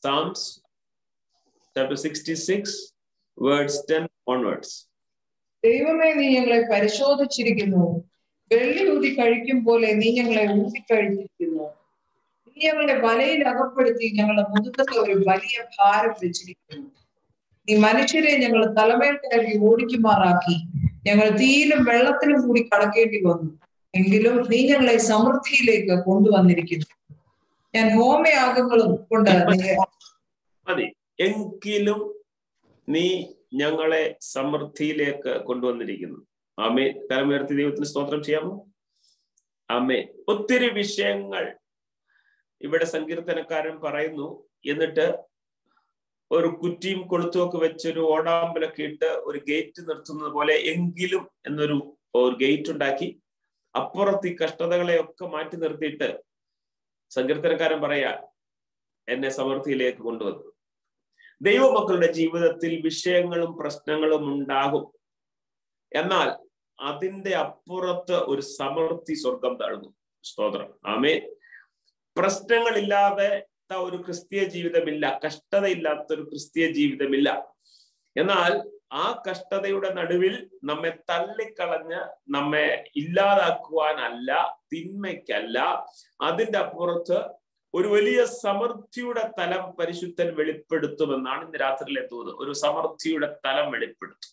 Psalms chapter 66, words 10 onwards. ദൈവമേ നീ ഞങ്ങളെ പരിശോധിച്ചിരിക്കുന്നു വെള്ളി ഊതി കഴിക്കും പോലെ നീ ഞങ്ങളെ ഊതിക്കഴിച്ചിരിക്കുന്നു നീ ഞങ്ങളെ വലയിൽ അകപ്പെടുത്തി ഞങ്ങളുടെ മുതുകത്ത് ഒരു വലിയ ഭാരം വെച്ചിരിക്കുന്നു നീ മനുഷ്യരെ ഞങ്ങൾ തലമേൽ കയറി ഓടിക്കുമാറാക്കി ഞങ്ങൾ തീയിലും വെള്ളത്തിലും കൂടി കടക്കേണ്ടി വന്നു എങ്കിലും നീ ഞങ്ങളെ സമൃദ്ധിയിലേക്ക് കൊണ്ടുവന്നിരിക്കുന്നു ഞാൻ ഹോമയാഗങ്ങളും കൊണ്ട് നിന്നെ മതി എങ്കിലും നീ ഞങ്ങളെ സമൃദ്ധിയിലേക്ക് കൊണ്ടുവന്നിരിക്കുന്നു ആമേ കരമുയർത്തി ദൈവത്തിന് സ്തോത്രം ചെയ്യാമോ ആമേ ഒത്തിരി വിഷയങ്ങൾ ഇവിടെ സങ്കീർത്തനക്കാരൻ പറയുന്നു എന്നിട്ട് ഒരു കുറ്റിയും കൊളുത്തുമൊക്കെ വെച്ചൊരു ഓടാമ്പലൊക്കെ ഇട്ട് ഒരു ഗേറ്റ് നിർത്തുന്നത് പോലെ എങ്കിലും എന്നൊരു ഒരു ഗേറ്റ് ഉണ്ടാക്കി അപ്പുറത്ത് ഈ കഷ്ടതകളെയൊക്കെ മാറ്റി നിർത്തിയിട്ട് സങ്കീർത്തനക്കാരൻ പറയാ എന്നെ സമൃദ്ധിയിലേക്ക് കൊണ്ടുവന്നു ദൈവമക്കളുടെ ജീവിതത്തിൽ വിഷയങ്ങളും പ്രശ്നങ്ങളും ഉണ്ടാകും എന്നാൽ അതിന്റെ അപ്പുറത്ത് ഒരു സമൃദ്ധി സ്വർഗം താഴ്ന്നു സ്തോത്രം ആമേ പ്രശ്നങ്ങളില്ലാതെ ഒരു ക്രിസ്തീയ ജീവിതമില്ല കഷ്ടതയില്ലാത്ത ഒരു ക്രിസ്തീയ ജീവിതമില്ല എന്നാൽ ആ കഷ്ടതയുടെ നടുവിൽ നമ്മെ തള്ളിക്കളഞ്ഞ് നമ്മെ ഇല്ലാതാക്കുവാനല്ല തിന്മയ്ക്കല്ല അതിന്റെ അപ്പുറത്ത് ഒരു വലിയ സമൃദ്ധിയുടെ തലം പരിശുദ്ധൻ വെളിപ്പെടുത്തുമെന്നാണ് ഇന്ന് രാത്രിയിലെ തോന്നുന്നത് ഒരു സമൃദ്ധിയുടെ തലം വെളിപ്പെടുത്തും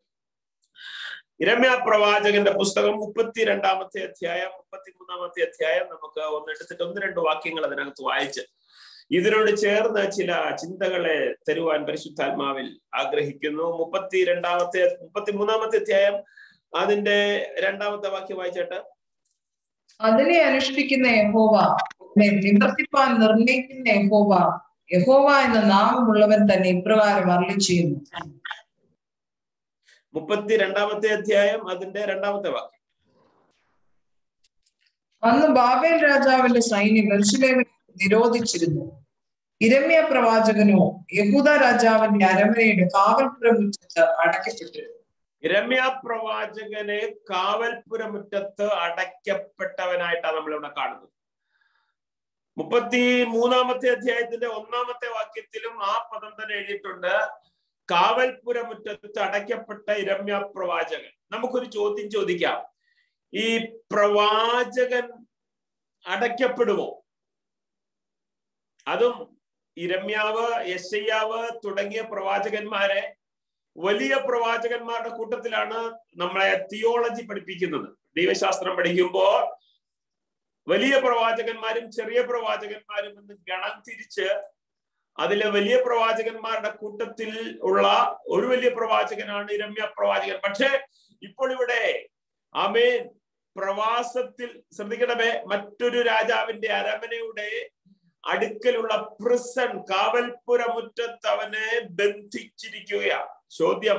ഇരമ്യ പ്രവാചകന്റെ പുസ്തകം മുപ്പത്തിരണ്ടാമത്തെ അധ്യായം മുപ്പത്തിമൂന്നാമത്തെ അധ്യായം നമുക്ക് ഒന്ന് എടുത്തിട്ട് ഒന്ന് രണ്ട് വാക്യങ്ങൾ അതിനകത്ത് വായിച്ച് ഇതിനോട് ചേർന്ന് ചില ചിന്തകളെ തരുവാൻ പരിശുദ്ധാത്മാവിൽ ആഗ്രഹിക്കുന്നു മുപ്പത്തിരണ്ടാമത്തെ മുപ്പത്തിമൂന്നാമത്തെ അധ്യായം അതിന്റെ രണ്ടാമത്തെ വാക്യം വായിച്ചേട്ട് അതിനെ അനുഷ്ഠിക്കുന്ന യഹോവ എന്നെ നിവർത്തിപ്പാൻ നിർണയിക്കുന്ന യഹോവ യഹോവ എന്ന നാമമുള്ളവൻ തന്നെ ഇപ്രകാരം അരളി ചെയ്യുന്നു മുപ്പത്തിരണ്ടാമത്തെ അധ്യായം അതിന്റെ രണ്ടാമത്തെ വാക്യം അന്ന് ബാബേൽ രാജാവിന്റെ സൈന്യം എർശിലേമിനെ നിരോധിച്ചിരുന്നു ഇരമ്യ പ്രവാചകനോ യഹൂദ രാജാവിന്റെ അരമനയുടെ കാവൽപുരം മുറ്റത്ത് അടയ്ക്കപ്പെട്ടിരുന്നു രമ്യ പ്രവാചകനെ കാവൽപുരമുറ്റത്ത് അടയ്ക്കപ്പെട്ടവനായിട്ടാണ് നമ്മളിവിടെ കാണുന്നത് മുപ്പത്തി മൂന്നാമത്തെ അധ്യായത്തിന്റെ ഒന്നാമത്തെ വാക്യത്തിലും ആ പദം തന്നെ എഴുതിയിട്ടുണ്ട് കാവൽപുരമുറ്റത്ത് അടയ്ക്കപ്പെട്ട ഇരമ്യ പ്രവാചകൻ നമുക്കൊരു ചോദ്യം ചോദിക്കാം ഈ പ്രവാചകൻ അടയ്ക്കപ്പെടുമോ അതും ഇരമ്യാവ് യശയ്യാവ് തുടങ്ങിയ പ്രവാചകന്മാരെ വലിയ പ്രവാചകന്മാരുടെ കൂട്ടത്തിലാണ് നമ്മളെ തിയോളജി പഠിപ്പിക്കുന്നത് ദൈവശാസ്ത്രം പഠിക്കുമ്പോൾ വലിയ പ്രവാചകന്മാരും ചെറിയ പ്രവാചകന്മാരും എന്ന് ഗണം തിരിച്ച് അതിലെ വലിയ പ്രവാചകന്മാരുടെ കൂട്ടത്തിൽ ഉള്ള ഒരു വലിയ പ്രവാചകനാണ് ഇരമ്യ പ്രവാചകൻ പക്ഷേ ഇപ്പോൾ ഇവിടെ ആമേൻ പ്രവാസത്തിൽ ശ്രദ്ധിക്കണമേ മറ്റൊരു രാജാവിന്റെ അരമനയുടെ അടുക്കലുള്ള പ്രിസൺ കാവൽപുരമുറ്റത്ത് അവനെ ബന്ധിച്ചിരിക്കുകയാണ് ചോദ്യം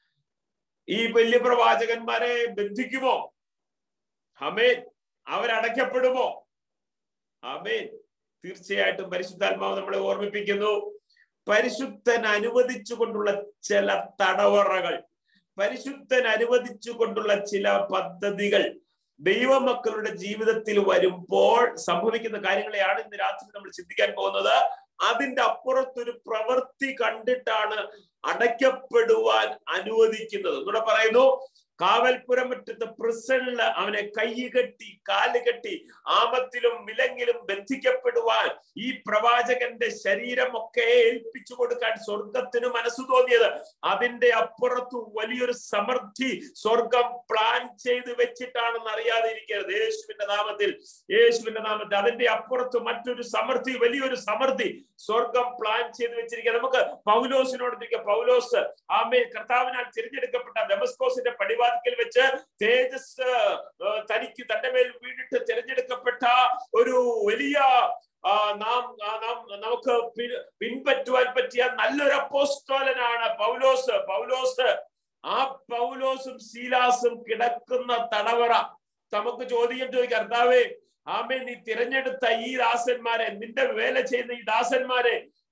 ഈ വലിയ പ്രവാചകന്മാരെ ബന്ധിക്കുമോ അമേൻ അവരടയ്ക്കപ്പെടുമോ അമേൻ തീർച്ചയായിട്ടും പരിശുദ്ധാത്മാവ് നമ്മളെ ഓർമ്മിപ്പിക്കുന്നു പരിശുദ്ധൻ അനുവദിച്ചുകൊണ്ടുള്ള ചില തടവറകൾ പരിശുദ്ധൻ അനുവദിച്ചുകൊണ്ടുള്ള ചില പദ്ധതികൾ ദൈവമക്കളുടെ ജീവിതത്തിൽ വരുമ്പോൾ സംഭവിക്കുന്ന കാര്യങ്ങളെയാണ് ഇന്ന് രാത്രി നമ്മൾ ചിന്തിക്കാൻ പോകുന്നത് അതിന്റെ അപ്പുറത്തൊരു പ്രവൃത്തി കണ്ടിട്ടാണ് അടയ്ക്കപ്പെടുവാൻ അനുവദിക്കുന്നത് എന്നൂടെ പറയുന്നു കാവൽപുരം മുറ്റത്ത് പ്രിസണില് അവനെ കൈകെട്ടി കാലുകെട്ടി ആപത്തിലും വിലങ്ങിലും ബന്ധിക്കപ്പെടുവാൻ ഈ പ്രവാചകന്റെ ശരീരമൊക്കെ ഏൽപ്പിച്ചു കൊടുക്കാൻ സ്വർഗത്തിന് മനസ്സു തോന്നിയത് അതിന്റെ അപ്പുറത്തു വലിയൊരു സമൃദ്ധി സ്വർഗം പ്ലാൻ ചെയ്ത് വെച്ചിട്ടാണെന്ന് അറിയാതെ ഇരിക്കരുത് യേശുവിന്റെ നാമത്തിൽ യേശുവിന്റെ നാമത്തിൽ അതിന്റെ അപ്പുറത്ത് മറ്റൊരു സമൃദ്ധി വലിയൊരു സമൃദ്ധി സ്വർഗം പ്ലാൻ ചെയ്ത് വെച്ചിരിക്കുക നമുക്ക് പൗലോസിനോട് പൗലോസ് ആമേ കർത്താവിനാൽ തിരഞ്ഞെടുക്കപ്പെട്ട ഡെമസ്കോസിന്റെ പടിവാതിക്കൽ വെച്ച് തേജസ് തനിക്ക് തന്റെ മേൽ വീണിട്ട് തിരഞ്ഞെടുക്കപ്പെട്ട ഒരു വലിയ നാം നാം നമുക്ക് പിൻപറ്റുവാൻ പറ്റിയ നല്ലൊരു അപ്പോസ്തോലനാണ് പൗലോസ് പൗലോസ് ആ പൗലോസും ശീലാസും കിടക്കുന്ന തടവറ നമുക്ക് ചോദ്യം ചോദിക്കാം കർത്താവേ ആമേ നീ തിരഞ്ഞെടുത്ത ഈ ദാസന്മാരെ നിന്റെ വേല ചെയ്യുന്ന ഈ ദാസന്മാരെ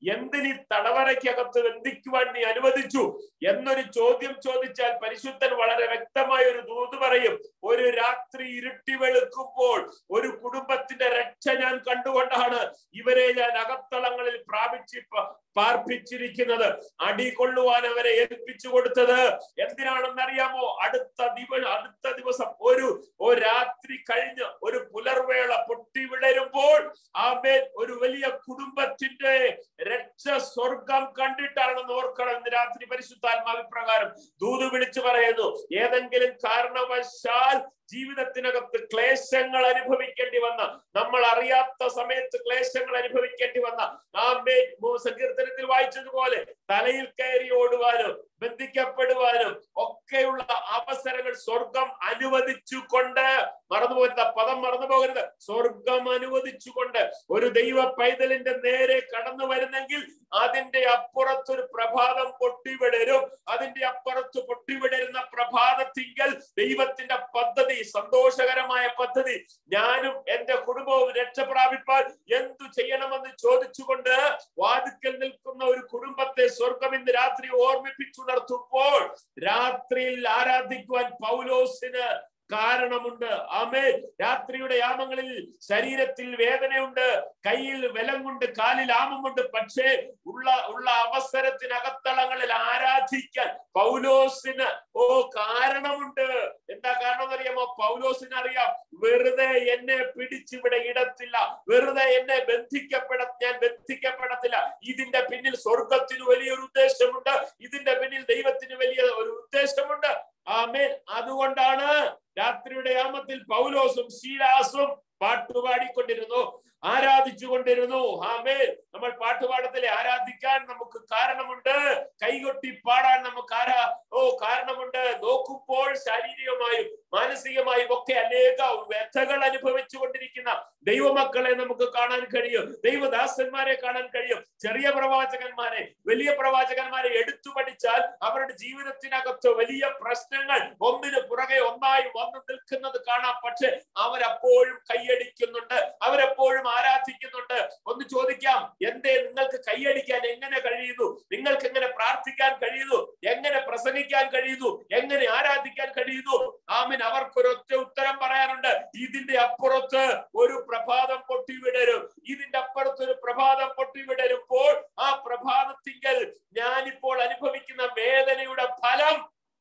എന്തിനീ തടവറയ്ക്കകത്ത് ബന്ധിക്കുവാൻ നീ അനുവദിച്ചു എന്നൊരു ചോദ്യം ചോദിച്ചാൽ പരിശുദ്ധൻ വളരെ വ്യക്തമായ ഒരു ദൂത് പറയും ഒരു രാത്രി ഇരുട്ടി വെളുക്കുമ്പോൾ ഒരു കുടുംബത്തിന്റെ രക്ഷ ഞാൻ കണ്ടുകൊണ്ടാണ് ഇവരെ ഞാൻ അകത്തളങ്ങളിൽ പ്രാപിച്ച് പ- പാർപ്പിച്ചിരിക്കുന്നത് അടി കൊള്ളുവാൻ അവരെ ഏൽപ്പിച്ചു കൊടുത്തത് എന്തിനാണെന്നറിയാമോ അടുത്ത ദിവസം അടുത്ത ദിവസം ഒരു ഒരു രാത്രി കഴിഞ്ഞ് ഒരു പുലർവേള പൊട്ടി വിടരുമ്പോൾ ആമേൻ ഒരു വലിയ കുടുംബത്തിന്റെ രക്ഷ സ്വർഗം കണ്ടിട്ടാണെന്ന് ഓർക്കണം ഇന്ന് രാത്രി പരിശുദ്ധാത്മാവി പ്രകാരം ദൂത് വിളിച്ചു പറയുന്നു ഏതെങ്കിലും കാരണവശാൽ ജീവിതത്തിനകത്ത് ക്ലേശങ്ങൾ അനുഭവിക്കേണ്ടി വന്ന നമ്മൾ അറിയാത്ത സമയത്ത് ക്ലേശങ്ങൾ അനുഭവിക്കേണ്ടി വന്ന ആമേൻ മൂ- സങ്കീർത്തനത്തിൽ വായിച്ചതുപോലെ തലയിൽ കയറി ഓടുവാനും ബന്ധിക്കപ്പെടുവാനും ഒക്കെയുള്ള അവസരങ്ങൾ സ്വർഗം അനുവദിച്ചുകൊണ്ട് മറന്നുപോകരുത് ആ പദം മറന്നു പോകരുത് സ്വർഗം അനുവദിച്ചുകൊണ്ട് ഒരു ദൈവ പൈതലിന്റെ നേരെ കടന്നു വരുന്നെങ്കിൽ അതിന്റെ അപ്പുറത്തൊരു പ്രഭാതം പൊട്ടിവിടരും അതിന്റെ അപ്പുറത്ത് പൊട്ടിവിടരുന്ന പ്രഭാതത്തിങ്കൽ ദൈവത്തിന്റെ പദ്ധതി സന്തോഷകരമായ പദ്ധതി ഞാനും എന്റെ കുടുംബവും രക്ഷ പ്രാപിപ്പാൻ എന്തു ചെയ്യണമെന്ന് ചോദിച്ചുകൊണ്ട് വാതിക്കൽ നിൽക്കുന്ന ഒരു കുടുംബത്തെ സ്വർഗം ഇന്ന് രാത്രി ഓർമ്മിപ്പിച്ചുണർത്തുമ്പോൾ രാത്രിയിൽ ആരാധിക്കുവാൻ പൗലോസിന് കാരണമുണ്ട് ആമേ രാത്രിയുടെ യാമങ്ങളിൽ ശരീരത്തിൽ വേദനയുണ്ട് കയ്യിൽ വിലങ്ങുണ്ട് കാലിൽ ആമമുണ്ട് പക്ഷേ ഉള്ള ഉള്ള അവസരത്തിനകത്തളങ്ങളിൽ ആരാധിക്കാൻ പൗലോസിന് ഓ കാരണമുണ്ട് എന്താ കാരണം എന്നറിയാമോ പൗലോസിന് അറിയാം വെറുതെ എന്നെ പിടിച്ചിവിടെ ഇടത്തില്ല വെറുതെ എന്നെ ബന്ധിക്കപ്പെട ഞാൻ ബന്ധിക്കപ്പെടത്തില്ല ഇതിന്റെ പിന്നിൽ സ്വർഗത്തിന് വലിയൊരു ഉദ്ദേശമുണ്ട് ഇതിന്റെ പിന്നിൽ ദൈവത്തിന് വലിയ ഒരു ഉദ്ദേശമുണ്ട് ആമേൻ അതുകൊണ്ടാണ് രാത്രിയുടെ യാമത്തിൽ പൗലോസും ശീലാസും പാട്ടുപാടിക്കൊണ്ടിരുന്നു ആരാധിച്ചു കൊണ്ടിരുന്നു ആമേ നമ്മൾ പാട്ടുപാടത്തിലെ ആരാധിക്കാൻ നമുക്ക് കാരണമുണ്ട് കൈകൊട്ടി പാടാൻ നമുക്ക് ആരാ ഓ കാരണമുണ്ട് നോക്കുമ്പോൾ ശാരീരികമായും മാനസികമായും ഒക്കെ അനേക വ്യഥകൾ അനുഭവിച്ചു കൊണ്ടിരിക്കുന്ന ദൈവമക്കളെ നമുക്ക് കാണാൻ കഴിയും ദൈവദാസന്മാരെ കാണാൻ കഴിയും ചെറിയ പ്രവാചകന്മാരെ വലിയ പ്രവാചകന്മാരെ എടുത്തു പഠിച്ചാൽ അവരുടെ ജീവിതത്തിനകത്ത് വലിയ പ്രശ്നങ്ങൾ ഒന്നിന് പുറകെ ഒന്നായി വന്നു നിൽക്കുന്നത് കാണാം പക്ഷെ അവരപ്പോഴും കൈയടിക്കുന്നുണ്ട് അവരെപ്പോഴും ആരാധിക്കുന്നുണ്ട് ഒന്ന് ചോദിക്കാം എന്തേ നിങ്ങൾക്ക് കൈയടിക്കാൻ എങ്ങനെ കഴിയുന്നു നിങ്ങൾക്ക് എങ്ങനെ പ്രാർത്ഥിക്കാൻ കഴിയുന്നു എങ്ങനെ പ്രസംഗിക്കാൻ കഴിയുന്നു എങ്ങനെ ആരാധിക്കാൻ കഴിയുന്നു ആമിൻ അവർക്കൊരൊറ്റ ഉത്തരം പറയാനുണ്ട് ഇതിന്റെ അപ്പുറത്ത് ഒരു പ്രഭാതം പൊട്ടിവിടരും ഇതിന്റെ അപ്പുറത്ത് ഒരു പ്രഭാതം പൊട്ടിവിടരുമ്പോൾ ആ പ്രഭാതത്തിങ്കൽ ഞാനിപ്പോൾ അനുഭവിക്കുന്ന വേദനയുടെ ഫലം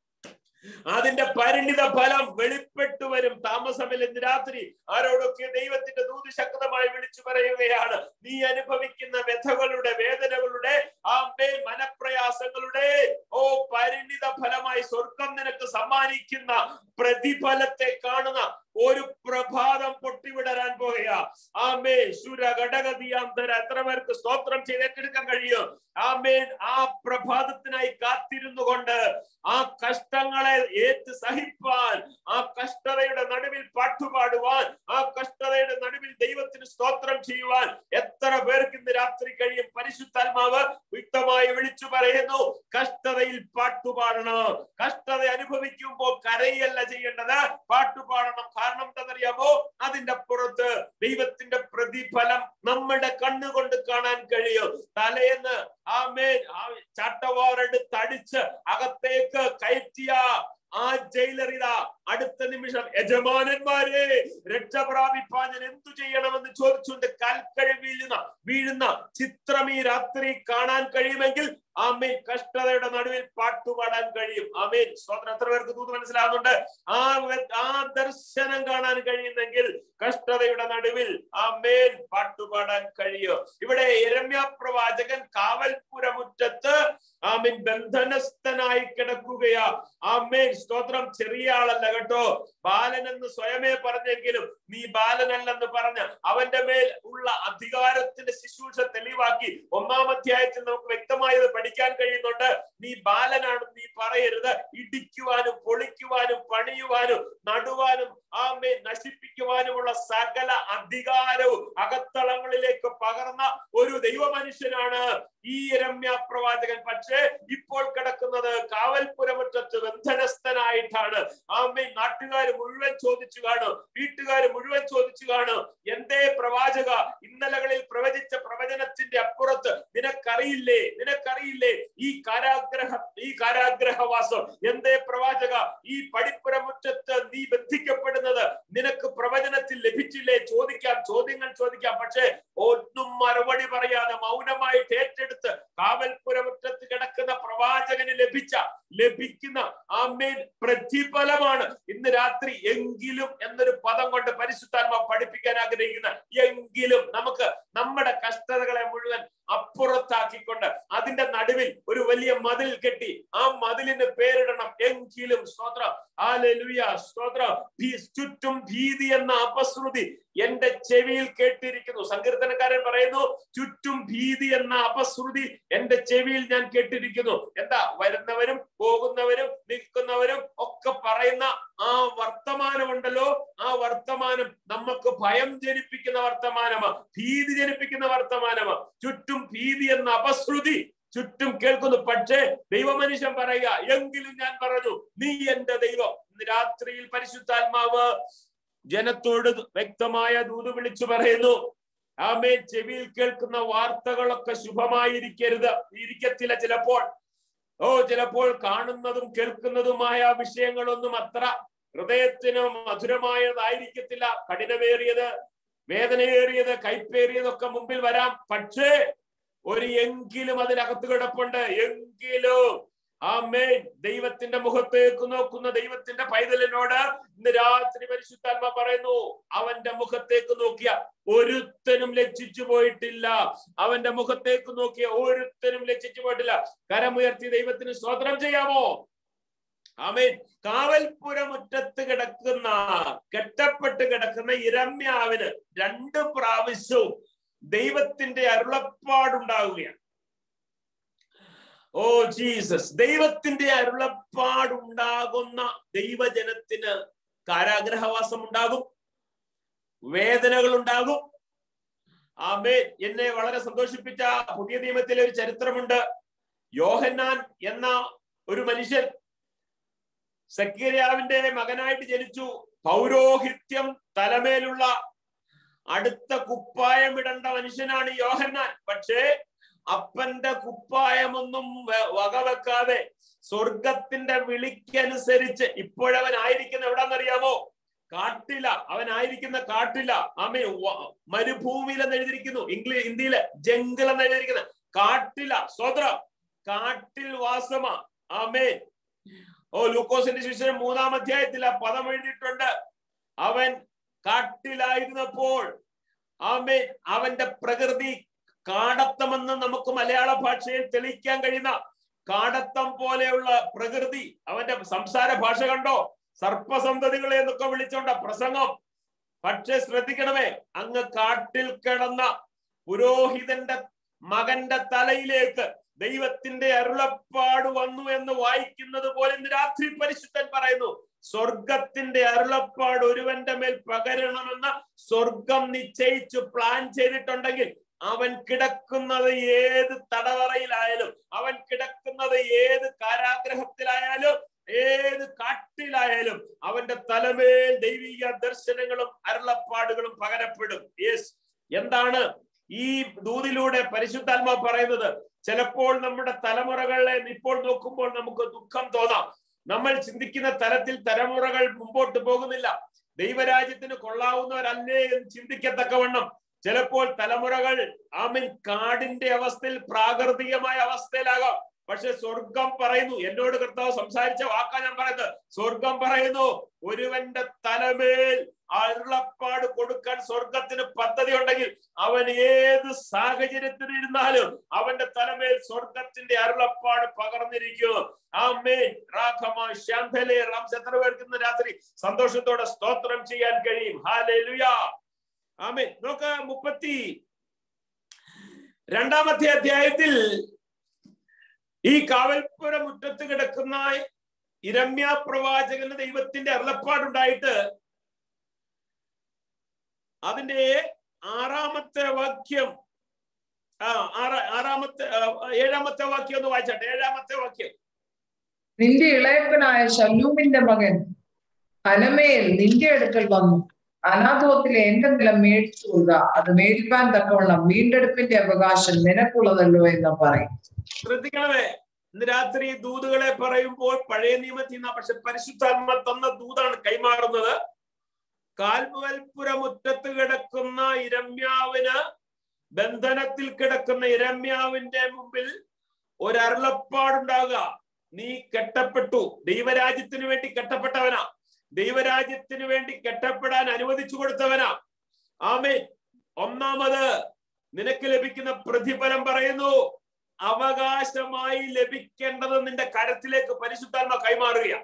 അതിന്റെ പരിണിത ഫലം വെളിപ്പെട്ടു വരും താമസമില്ല ഇന്ന് രാത്രി ആരോടൊക്കെ ദൈവത്തിന്റെ ദൂത് ശക്തമായി വിളിച്ചു പറയുകയാണ് നീ അനുഭവിക്കുന്ന വ്യഥകളുടെ വേദനകളുടെ ആമ്പേ മനപ്രയാസങ്ങളുടെ ഓ പരിണിത ഫലമായി സ്വർഗം നിനക്ക് സമ്മാനിക്കുന്ന പ്രതിഫലത്തെ കാണുന്ന ഒരു പ്രഭാതം പൊട്ടിവിടരാൻ പോകുക ആമേ ശുര ഘടകതിയാന്തര എത്ര പേർക്ക് സ്തോത്രം ചെയ്ത് ഏറ്റെടുക്കാൻ കഴിയും ആമേൻ ആ പ്രഭാതത്തിനായി കാത്തിരുന്നു കൊണ്ട് ആ കഷ്ടങ്ങളെ ഏറ്റ് സഹിപ്പാൻ ആ കഷ്ടതയുടെ നടുവിൽ പാട്ടുപാടുവാൻ ആ കഷ്ടതയുടെ നടുവിൽ ദൈവത്തിന് സ്തോത്രം ചെയ്യുവാൻ എത്ര പേർക്ക് ഇന്ന് രാത്രി കഴിയും പരിശുദ്ധാത്മാവ് വ്യക്തമായി വിളിച്ചു പറയുന്നു കഷ്ടതയിൽ പാട്ടുപാടണം കഷ്ടത അനുഭവിക്കുമ്പോൾ കരയല്ല ചെയ്യേണ്ടത് പാട്ടുപാടണം കാരണം എന്താണെന്നറിയാമോ അതിന്റെ പുറത്ത് ദൈവത്തിന്റെ പ്രതിഫലം നമ്മുടെ കണ്ണുകൊണ്ട് കാണാൻ കഴിയും തലേന്ന് ആമേൻ ആ ചാട്ടവാറെടുത്ത് അടിച്ച് അകത്തേക്ക് കയറ്റിയ ആ ജയിലർ ഇതാ അടുത്ത നിമിഷം യജമാനന്മാരെ രക്ഷ പ്രാപിപ്പാൻ ഞാൻ എന്തു ചെയ്യണമെന്ന് ചോദിച്ചുകൊണ്ട് കൽക്കഴി വീഴുന്ന വീഴുന്ന ചിത്രം ഈ രാത്രി കാണാൻ കഴിയുമെങ്കിൽ ആമേൻ കഷ്ടതയുടെ നടുവിൽ പാട്ടുപാടാൻ കഴിയും ആമേൻ സ്വതന്ത്ര എത്ര പേർക്ക് തൂത്ത് മനസ്സിലാവുന്നുണ്ട് ആ വെ- ആ ദർശനം കാണാൻ കഴിയുന്നെങ്കിൽ കഷ്ടതയുടെ നടുവിൽ ആമേൻ പാട്ടുപാടാൻ കഴിയും ഇവിടെ എരമ്യ പ്രവാചകൻ കാവൽപുരമുറ്റത്ത് ആമീൻ ബന്ധനസ്ഥനായി കിടക്കുകയാ ആമേൻ സ്തോത്രം ചെറിയ ആളല്ല കേട്ടോ ബാലൻ എന്ന് സ്വയമേ പറഞ്ഞെങ്കിലും നീ ബാലനല്ലെന്ന് പറഞ്ഞ് അവന്റെ മേൽ ഉള്ള അധികാരത്തിന്റെ ശുശ്രൂഷ തെളിവാക്കി ഒന്നാം അധ്യായത്തിൽ നമുക്ക് വ്യക്തമായത് പഠിക്കാൻ കഴിയുന്നുണ്ട് നീ ബാലനാണ് നീ പറയരുത് ഇടിക്കുവാനും പൊളിക്കുവാനും പണിയുവാനും നടുവാനും ആമേ നശിപ്പിക്കുവാനുമുള്ള സകല അധികാരവും അകത്തളങ്ങളിലേക്ക് പകർന്ന ഒരു ദൈവമനുഷ്യനാണ് ഈ രമ്യ പ്രവാചകൻ പക്ഷേ ഇപ്പോൾ കിടക്കുന്നത് കാവൽപുരം പടിപ്പുരമുറ്റത്ത് ബന്ധനസ്ഥനായിട്ടാണ് ആമേ നാട്ടുകാർ മുഴുവൻ ചോദിച്ചു കാണും വീട്ടുകാർ മുഴുവൻ ചോദിച്ചു കാണും എന്തേ പ്രവാചക ഇന്നലകളിൽ പ്രവചിച്ച പ്രവചനത്തിന്റെ അപ്പുറത്ത് നിനക്കറിയില്ലേ നിനക്കറിയില്ലേ ഈ കാരാഗ്രഹ ഈ കാരാഗ്രഹവാസം എന്തേ പ്രവാചക ഈ പടിപ്പുരമുറ്റത്ത് നീ ബന്ധിക്കപ്പെടുന്നത് നിനക്ക് പ്രവചനത്തിൽ ലഭിച്ചില്ലേ ചോദിക്കാം ചോദ്യങ്ങൾ ചോദിക്കാം പക്ഷേ ഒന്നും മറുപടി പറയാതെ മൗനമായിട്ട് ഏറ്റെടുത്ത് കാവൽപുരമുറ്റത്ത് കിടക്കുന്ന പ്രവാചകന് ലഭിച്ച ലഭിക്കുന്ന ആമേൻ പ്രതിഫലമാണ് ഇന്ന് രാത്രി എങ്കിലും എന്നൊരു പദം കൊണ്ട് പരിശുദ്ധാത്മ പഠിപ്പിക്കാൻ ആഗ്രഹിക്കുന്ന എങ്കിലും നമുക്ക് നമ്മുടെ കഷ്ടതകളെ മുഴുവൻ അപ്പുറത്താക്കിക്കൊണ്ട് അതിന്റെ നടുവിൽ ഒരു വലിയ മതിൽ കെട്ടി ആ മതിലിന് പേരിടണം എങ്കിലും സ്തോത്രം ഹാലലുയ സ്തോത്രം ഭീ- ചുറ്റും ഭീതി എന്ന അപശ്രുതി എന്റെ ചെവിയിൽ കേട്ടിരിക്കുന്നു സങ്കീർത്തനക്കാരൻ പറയുന്നു ചുറ്റും ഭീതി എന്ന അപശ്രുതി എന്റെ ചെവിയിൽ ഞാൻ കേട്ടിരിക്കുന്നു എന്താ വരുന്നവരും പോകുന്നവരും നിൽക്കുന്നവരും ഒക്കെ പറയുന്ന ആ വർത്തമാനമുണ്ടല്ലോ ആ വർത്തമാനം നമുക്ക് ഭയം ജനിപ്പിക്കുന്ന വർത്തമാനമാ ഭീതി ജനിപ്പിക്കുന്ന വർത്തമാനമാ ചുറ്റും ഭീതി എന്ന അപശ്രുതി ചുറ്റും കേൾക്കുന്നു പക്ഷേ ദൈവമനുഷ്യൻ പറയുക എങ്കിലും ഞാൻ പറഞ്ഞു നീ എന്റെ ദൈവം ഇന്ന് രാത്രിയിൽ പരിശുദ്ധാത്മാവ് ജനത്തോട് വ്യക്തമായ ദൂത് വിളിച്ചു പറയുന്നു ആമേ ചെവിയിൽ കേൾക്കുന്ന വാർത്തകളൊക്കെ ശുഭമായിരിക്കരുത് ഇരിക്കത്തില്ല ചിലപ്പോൾ ഓ ചിലപ്പോൾ കാണുന്നതും കേൾക്കുന്നതുമായ വിഷയങ്ങളൊന്നും അത്ര ഹൃദയത്തിന് മധുരമായതായിരിക്കത്തില്ല കഠിനമേറിയത് വേദനയേറിയത് കൈപ്പേറിയതൊക്കെ മുമ്പിൽ വരാം പക്ഷേ ഒരു എങ്കിലും അതിനകത്ത് കിടപ്പുണ്ട് എങ്കിലും ആമേൻ ദൈവത്തിന്റെ മുഖത്തേക്ക് നോക്കുന്ന ദൈവത്തിന്റെ പൈതലിനോട് ഇന്ന് രാത്രി പരിശുദ്ധാത്മ പറയുന്നു അവന്റെ മുഖത്തേക്ക് നോക്കിയ ഒരുത്തനും ലജ്ജിച്ചു പോയിട്ടില്ല അവന്റെ മുഖത്തേക്ക് നോക്കിയ ഒരുത്തനും ലജ്ജിച്ചു പോയിട്ടില്ല കരമുയർത്തി ദൈവത്തിന് സ്വതന്ത്രം ചെയ്യാമോ ആമേൻ കാവൽപുരമുറ്റത്ത് കിടക്കുന്ന കെട്ടപ്പെട്ട് കിടക്കുന്ന ഇരമ്യാവിന് രണ്ട് പ്രാവശ്യവും ദൈവത്തിന്റെ അരുളപ്പാടുണ്ടാവുകയാണ് ഓ ജീസസ് ദൈവത്തിന്റെ അരുളപ്പാടുണ്ടാകുന്ന ദൈവജനത്തിന് കാരാഗ്രഹവാസം ഉണ്ടാകും വേദനകൾ ഉണ്ടാകും ആമേ എന്നെ വളരെ സന്തോഷിപ്പിച്ച പുതിയ നിയമത്തിലെ ഒരു ചരിത്രമുണ്ട് യോഹന്നാൻ എന്ന ഒരു മനുഷ്യൻ സക്കീരിയാവിന്റെ മകനായിട്ട് ജനിച്ചു പൗരോഹിത്യം തലമേലുള്ള അടുത്ത കുപ്പായം ഇടേണ്ട മനുഷ്യനാണ് യോഹന്നാൻ പക്ഷേ അപ്പന്റെ കുപ്പായമൊന്നും വ- വകവെക്കാതെ സ്വർഗത്തിന്റെ വിളിക്കനുസരിച്ച് ഇപ്പോഴവൻ ആയിരിക്കുന്ന എവിടാന്നറിയാമോ കാട്ടില അവനായിരിക്കുന്ന കാട്ടില ആമേ വ- മരുഭൂമിയിൽ എന്ന് എഴുതിയിരിക്കുന്നു ഇംഗ്ലീഷ് ഹിന്ദിയില് ജംഗിൾ എന്ന് എഴുതിയിരിക്കുന്നത് കാട്ടില സ്വത്ര കാട്ടിൽ വാസമാ ആമേ ഓ ലൂക്കോസിന്റെ ശിഷ്യൻ മൂന്നാം അധ്യായത്തിൽ ആ പദം എഴുതിയിട്ടുണ്ട് അവൻ കാട്ടിലായിരുന്നപ്പോൾ ആമേൻ അവന്റെ പ്രകൃതി കാടത്തമെന്ന് നമുക്ക് മലയാള ഭാഷയിൽ തെളിയിക്കാൻ കഴിയുന്ന കാടത്തം പോലെയുള്ള പ്രകൃതി അവന്റെ സംസാര ഭാഷ കണ്ടോ സർപ്പസന്തതികളെ എന്നൊക്കെ വിളിച്ചോണ്ട പ്രസംഗം പക്ഷെ ശ്രദ്ധിക്കണമേ അങ്ങ് കാട്ടിൽ കിടന്ന പുരോഹിതന്റെ മകന്റെ തലയിലേക്ക് ദൈവത്തിന്റെ അരുളപ്പാട് വന്നു എന്ന് വായിക്കുന്നത് പോലെ ഇന്ന് രാത്രി പരിശുദ്ധൻ പറയുന്നു സ്വർഗത്തിന്റെ അരുളപ്പാട് ഒരുവന്റെ മേൽ പകരണമെന്ന് സ്വർഗം നിശ്ചയിച്ചു പ്ലാൻ ചെയ്തിട്ടുണ്ടെങ്കിൽ അവൻ കിടക്കുന്നത് ഏത് തടവറയിലായാലും അവൻ കിടക്കുന്നത് ഏത് കാരാഗ്രഹത്തിലായാലും ഏത് കാട്ടിലായാലും അവന്റെ തലമേൽ ദൈവിക ദർശനങ്ങളും അരുളപ്പാടുകളും പകരപ്പെടും യെസ് എന്താണ് ഈ ദൂതിലൂടെ പരിശുദ്ധാത്മാ പറയുന്നത് ചിലപ്പോൾ നമ്മുടെ തലമുറകളെ ഇപ്പോൾ നോക്കുമ്പോൾ നമുക്ക് ദുഃഖം തോന്നാം നമ്മൾ ചിന്തിക്കുന്ന തലത്തിൽ തലമുറകൾ മുമ്പോട്ട് പോകുന്നില്ല ദൈവരാജ്യത്തിന് കൊള്ളാവുന്നവരല്ലേ എന്ന് ചിന്തിക്കത്തക്കവണ്ണം ചിലപ്പോൾ തലമുറകൾ ആമീൻ കാടിന്റെ അവസ്ഥയിൽ പ്രാകൃതികമായ അവസ്ഥയിലാകാം പക്ഷെ സ്വർഗം പറയുന്നു എന്നോട് കർത്താവ് സംസാരിച്ച വാക്കാ ഞാൻ പറയുന്നത് സ്വർഗം പറയുന്നു ഒരുവന്റെ തലമേൽ അരുളപ്പാട് കൊടുക്കാൻ സ്വർഗത്തിന് പദ്ധതി ഉണ്ടെങ്കിൽ അവൻ ഏത് സാഹചര്യത്തിൽ ഇരുന്നാലും അവന്റെ തലമേൽ സ്വർഗത്തിന്റെ അരുളപ്പാട് പകർന്നിരിക്കും ആമേൻ രാഘമ ശാന്തലെ റാംസ് എത്ര പേർക്ക് ഇന്ന് രാത്രി സന്തോഷത്തോടെ സ്തോത്രം ചെയ്യാൻ കഴിയും ഹാലേലുയാ ആമേൻ നോക്ക മുപ്പത്തി രണ്ടാമത്തെ അധ്യായത്തിൽ ഈ കാവൽപ്പുര മുറ്റത്ത് കിടക്കുന്ന ഇരമ്യ പ്രവാചകന് ദൈവത്തിന്റെ അരുളപ്പാടുണ്ടായിട്ട് അതിന്റെ ആറാമത്തെ വാക്യം ആ ആറാ ആറാമത്തെ ആ, ഏഴാമത്തെ വാക്യം ഒന്ന് വായിച്ചാട്ടെ ഏഴാമത്തെ വാക്യം നിന്റെ ഇളയപ്പനായ ശല്ലൂമിന്റെ മകൻ അനമേൽ നിന്റെ അടുക്കൽ വന്നു അനാഥോത്തിലെ എന്റെ നിലം മേടിച്ചു കൊള്ളുക അത് മേടിപ്പാൻ തക്കവണ്ണം വീണ്ടെടുപ്പിന്റെ അവകാശം നിനക്കുള്ളതല്ലോ എന്ന് പറയും ശ്രദ്ധിക്കണമേ ഇന്ന് രാത്രി ദൂതുകളെ പറയുമ്പോൾ പഴയ നിയമത്തിൽ നിന്ന് പക്ഷെ പരിശുദ്ധാത്മ തന്ന ദൂതാണ് കൈമാറുന്നത് കാൽവൽപുര മുറ്റത്ത് കിടക്കുന്ന ഇരമ്യാവിന് ബന്ധനത്തിൽ കിടക്കുന്ന ഇരമ്യാവിന്റെ മുമ്പിൽ ഒരു അരുളപ്പാടുണ്ടാകുക നീ കെട്ടപ്പെട്ടു ദൈവരാജ്യത്തിന് വേണ്ടി കെട്ടപ്പെട്ടവനാ ദൈവരാജ്യത്തിന് വേണ്ടി കെട്ടപ്പെടാൻ അനുവദിച്ചു കൊടുത്തവനാ ആമേ ഒന്നാമത് നിനക്ക് ലഭിക്കുന്ന പ്രതിഫലം പറയുന്നു അവകാശമായി ലഭിക്കേണ്ടത് നിന്റെ കരത്തിലേക്ക് പരിശുദ്ധാത്മ കൈമാറുകയാണ്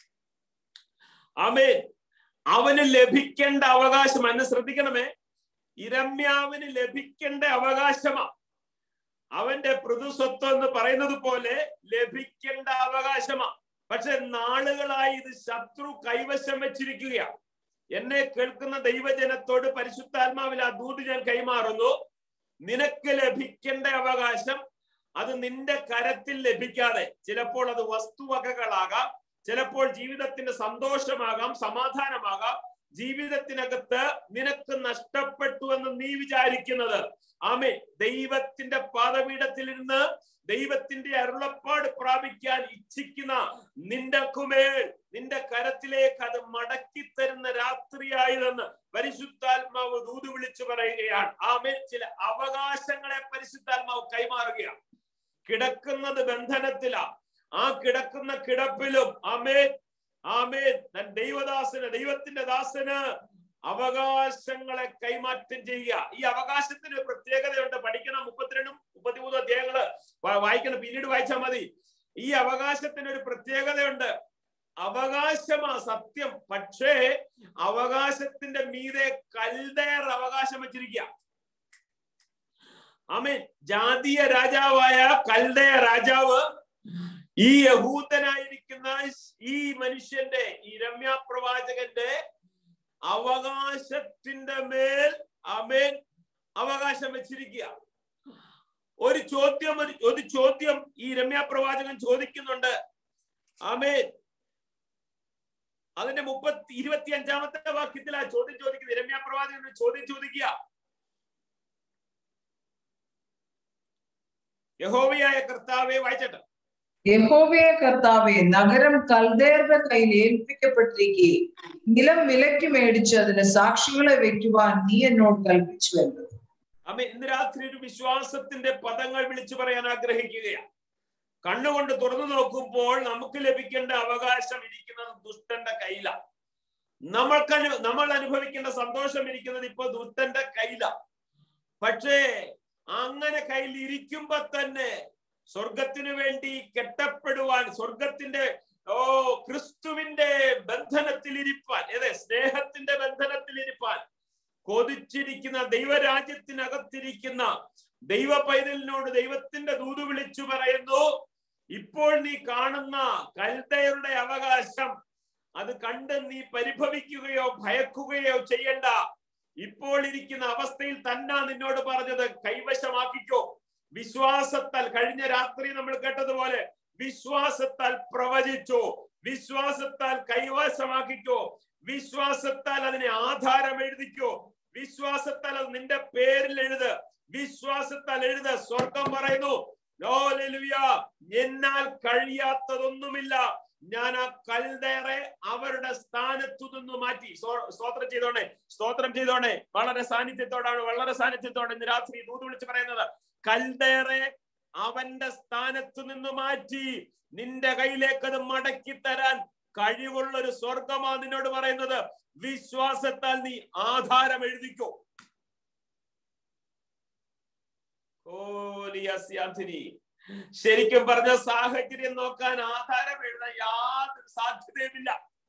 ആമേൻ അവന് ലഭിക്കേണ്ട അവകാശം എന്നെ ശ്രദ്ധിക്കണമേ ഇരമ്യാവിന് ലഭിക്കേണ്ട അവകാശമാ അവന്റെ പൃഥുസ്വത്വം എന്ന് പറയുന്നത് പോലെ ലഭിക്കേണ്ട അവകാശമാ പക്ഷെ നാളുകളായി ഇത് ശത്രു കൈവശം വെച്ചിരിക്കുകയാണ് എന്നെ കേൾക്കുന്ന ദൈവജനത്തോട് പരിശുദ്ധാത്മാവിൽ ആ ദൂത് ഞാൻ കൈമാറുന്നു നിനക്ക് ലഭിക്കേണ്ട അവകാശം അത് നിന്റെ കരത്തിൽ ലഭിക്കാതെ ചിലപ്പോൾ അത് വസ്തുവകകളാകാം ചിലപ്പോൾ ജീവിതത്തിന്റെ സന്തോഷമാകാം സമാധാനമാകാം ജീവിതത്തിനകത്ത് നിനക്ക് നഷ്ടപ്പെട്ടു എന്ന് നീ വിചാരിക്കുന്നത് ആമേ ദൈവത്തിന്റെ പാദപീഠത്തിലിരുന്ന് ദൈവത്തിന്റെ അരുളപ്പാട് പ്രാപിക്കാൻ ഇച്ഛിക്കുന്ന നിന്റെ കുമേൽ നിന്റെ കരത്തിലേക്ക് അത് മടക്കി തരുന്ന രാത്രിയായതെന്ന് പരിശുദ്ധാത്മാവ് ദൂത് വിളിച്ചു പറയുകയാണ് ആമേ ചില അവകാശങ്ങളെ പരിശുദ്ധാത്മാവ് കൈമാറുകയാണ് കിടക്കുന്നത് ബന്ധനത്തിലാ ആ കിടക്കുന്ന കിടപ്പിലും ആമേൻ ആമേൻ തൻ ദൈവദാസന് ദൈവത്തിന്റെ ദാസന് അവകാശങ്ങളെ കൈമാറ്റം ചെയ്യുക ഈ അവകാശത്തിന് ഒരു പ്രത്യേകതയുണ്ട് പഠിക്കണം മുപ്പത്തിരണ്ടും മുപ്പത്തിമൂന്നും അധ്യായങ്ങള് വാ- വായിക്കണം പിന്നീട് വായിച്ചാൽ മതി ഈ അവകാശത്തിന് ഒരു പ്രത്യേകതയുണ്ട് അവകാശമാ സത്യം പക്ഷേ അവകാശത്തിന്റെ മീതെ കൽദയർ അവകാശം വെച്ചിരിക്കുക ആമേൻ ജാതീയ രാജാവായ കൽദയ രാജാവ് ഈ യഹൂദനായിരിക്കുന്ന ഈ മനുഷ്യന്റെ ഈ രമ്യ പ്രവാചകന്റെ അവകാശത്തിന്റെ മേൽ അമേൻ അവകാശം വെച്ചിരിക്കുക ഒരു ചോദ്യം ഒരു- ഒരു ചോദ്യം ഈ രമ്യ പ്രവാചകൻ ചോദിക്കുന്നുണ്ട് ആമേൻ അതിന്റെ മുപ്പത്തി ഇരുപത്തി അഞ്ചാമത്തെ വാക്യത്തിൽ ആ ചോദ്യം ചോദിക്കുന്നത് രമ്യ പ്രവാചകൻ ഒരു ചോദ്യം ചോദിക്കുക യഹോവയായ കർത്താവെ വായിച്ചട്ടെ യഹോവയെ കർത്താവെ നഗരം കൽദേരുടെ കയ്യിൽ ഏൽപ്പിക്കപ്പെട്ടിരിക്കെ നിലം വിലയ്ക്ക് മേടിച്ച് അതിന് സാക്ഷികളെ വെക്കുവാൻ നീ എന്നോട് കൽപ്പിച്ചുവല്ലോ അമ്മ ഇന്ന് രാത്രി ഒരു വിശ്വാസത്തിന്റെ പദങ്ങൾ വിളിച്ചു പറയാൻ ആഗ്രഹിക്കുകയാണ് കണ്ണുകൊണ്ട് തുറന്നു നോക്കുമ്പോൾ നമുക്ക് ലഭിക്കേണ്ട അവകാശം ഇരിക്കുന്നത് ദുഷ്ടന്റെ കയ്യിലാണ് നമ്മൾക്ക് അനു നമ്മൾ അനുഭവിക്കേണ്ട സന്തോഷം ഇരിക്കുന്നത് ഇപ്പൊ ദുഷ്ടന്റെ കയ്യിലാണ് പക്ഷേ അങ്ങനെ കയ്യിൽ ഇരിക്കുമ്പോ തന്നെ സ്വർഗത്തിനു വേണ്ടി കെട്ടപ്പെടുവാൻ സ്വർഗത്തിന്റെ ഓ ക്രിസ്തുവിന്റെ ബന്ധനത്തിൽ ഇരിപ്പാൻ ഏതെ സ്നേഹത്തിന്റെ ബന്ധനത്തിൽ ഇരിപ്പാൻ കൊതിച്ചിരിക്കുന്ന ദൈവരാജ്യത്തിനകത്തിരിക്കുന്ന ദൈവ പൈതലിനോട് ദൈവത്തിന്റെ ദൂത് വിളിച്ചു പറയുന്നു ഇപ്പോൾ നീ കാണുന്ന കൽദയരുടെ അവകാശം അത് കണ്ട് നീ പരിഭവിക്കുകയോ ഭയക്കുകയോ ചെയ്യണ്ട ഇപ്പോൾ ഇരിക്കുന്ന അവസ്ഥയിൽ തന്നെ നിന്നോട് പറഞ്ഞത് കൈവശമാക്കിക്കോ വിശ്വാസത്താൽ കഴിഞ്ഞ രാത്രി നമ്മൾ കേട്ടതുപോലെ വിശ്വാസത്താൽ പ്രവചിച്ചു വിശ്വാസത്താൽ കൈവശമാക്കിക്കോ വിശ്വാസത്താൽ അതിനെ ആധാരം എഴുതിക്കോ വിശ്വാസത്താൽ അത് നിന്റെ പേരിൽ എഴുത് വിശ്വാസത്താൽ എഴുത സ്വർഗം പറയുന്നു ഹല്ലേലൂയ. എന്നാൽ കഴിയാത്തതൊന്നുമില്ല ഞാൻ ആ കൽദേറെ അവരുടെ സ്ഥാനത്തു നിന്ന് മാറ്റി സ്തോ- സ്തോത്രം ചെയ്തോണേ സ്തോത്രം ചെയ്തോണേ വളരെ സാന്നിധ്യത്തോടാണ് വളരെ സാന്നിധ്യത്തോടെ ഇന്ന് രാത്രി ദൂത് വിളിച്ച് പറയുന്നത് കൽദേറെ അവന്റെ സ്ഥാനത്ത് നിന്ന് മാറ്റി നിന്റെ കയ്യിലേക്ക് അത് മടക്കി തരാൻ കഴിവുള്ള ഒരു സ്വർഗമാ നിന്നോട് പറയുന്നത് വിശ്വാസത്താൽ നീ ആധാരം എഴുതിക്കോ ഓ ലിയാസിയാന്തിനി ശരിക്കും പറഞ്ഞ സാഹചര്യം നോക്കാൻ ആധാരം എഴുതാൻ യാതൊരു സാധ്യതയുമില്ല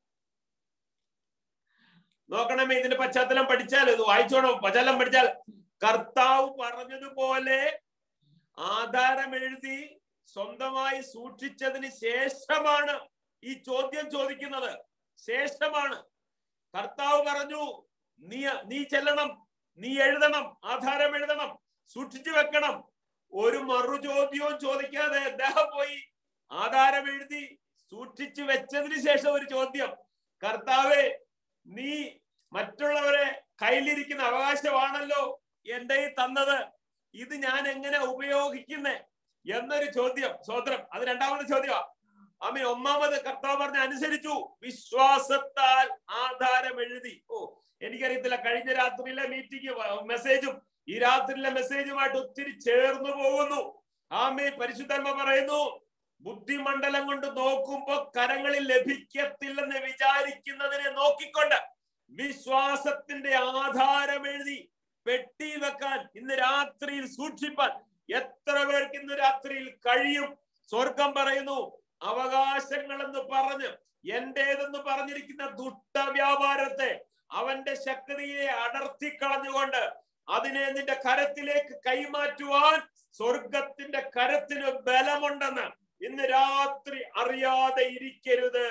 നോക്കണമേ ഇതിന്റെ പശ്ചാത്തലം പഠിച്ചാൽ ഇത് വായിച്ചോണം പശ്ചാത്തലം പഠിച്ചാൽ കർത്താവ് പറഞ്ഞതുപോലെ ആധാരം എഴുതി സ്വന്തമായി സൂക്ഷിച്ചതിന് ശേഷമാണ് ഈ ചോദ്യം ചോദിക്കുന്നത് ശേഷമാണ് കർത്താവ് പറഞ്ഞു നീ നീ ചെല്ലണം നീ എഴുതണം ആധാരം എഴുതണം സൂക്ഷിച്ചു വെക്കണം ഒരു മറു ചോദ്യവും ചോദിക്കാതെ അദ്ദേഹം പോയി ആധാരം എഴുതി സൂക്ഷിച്ചു വെച്ചതിന് ശേഷം ഒരു ചോദ്യം കർത്താവെ നീ മറ്റുള്ളവരെ കയ്യിലിരിക്കുന്ന അവകാശമാണല്ലോ എന്റെ ഈ തന്നത് ഇത് ഞാൻ എങ്ങനെ ഉപയോഗിക്കുന്നേ എന്നൊരു ചോദ്യം സ്വോത്രം അത് രണ്ടാമത്തെ ചോദ്യമാണ് ആമീൻ ഒന്നാമത് കർത്താവ് പറഞ്ഞ അനുസരിച്ചു വിശ്വാസത്താൽ ആധാരം എഴുതി ഓ എനിക്കറിയത്തില്ല കഴിഞ്ഞ രാത്രിയിലെ മീറ്റിംഗ് മെസ്സേജും ഈ രാത്രിയിലെ മെസ്സേജുമായിട്ട് ഒത്തിരി ചേർന്നു പോകുന്നു ആമേ പരിശുദ്ധർമ്മ പറയുന്നു ബുദ്ധിമണ്ഡലം കൊണ്ട് നോക്കുമ്പോ കരങ്ങളിൽ ലഭിക്കത്തില്ലെന്ന് വിചാരിക്കുന്നതിനെ നോക്കിക്കൊണ്ട് വിശ്വാസത്തിന്റെ ആധാരം എഴുതി പെട്ടിയിൽ വെക്കാൻ ഇന്ന് രാത്രിയിൽ സൂക്ഷിപ്പാൻ എത്ര പേർക്ക് ഇന്ന് രാത്രിയിൽ കഴിയും സ്വർഗം പറയുന്നു അവകാശങ്ങൾ എന്ന് പറഞ്ഞ് എന്റേതെന്ന് പറഞ്ഞിരിക്കുന്ന ദുഷ്ട വ്യാപാരത്തെ അവന്റെ ശക്തിയെ അടർത്തിക്കളഞ്ഞുകൊണ്ട് അതിനെ നിന്റെ കരത്തിലേക്ക് കൈമാറ്റുവാൻ സ്വർഗത്തിന്റെ കരത്തിന് ബലമുണ്ടെന്ന് ഇന്ന് രാത്രി അറിയാതെ ഇരിക്കരുത്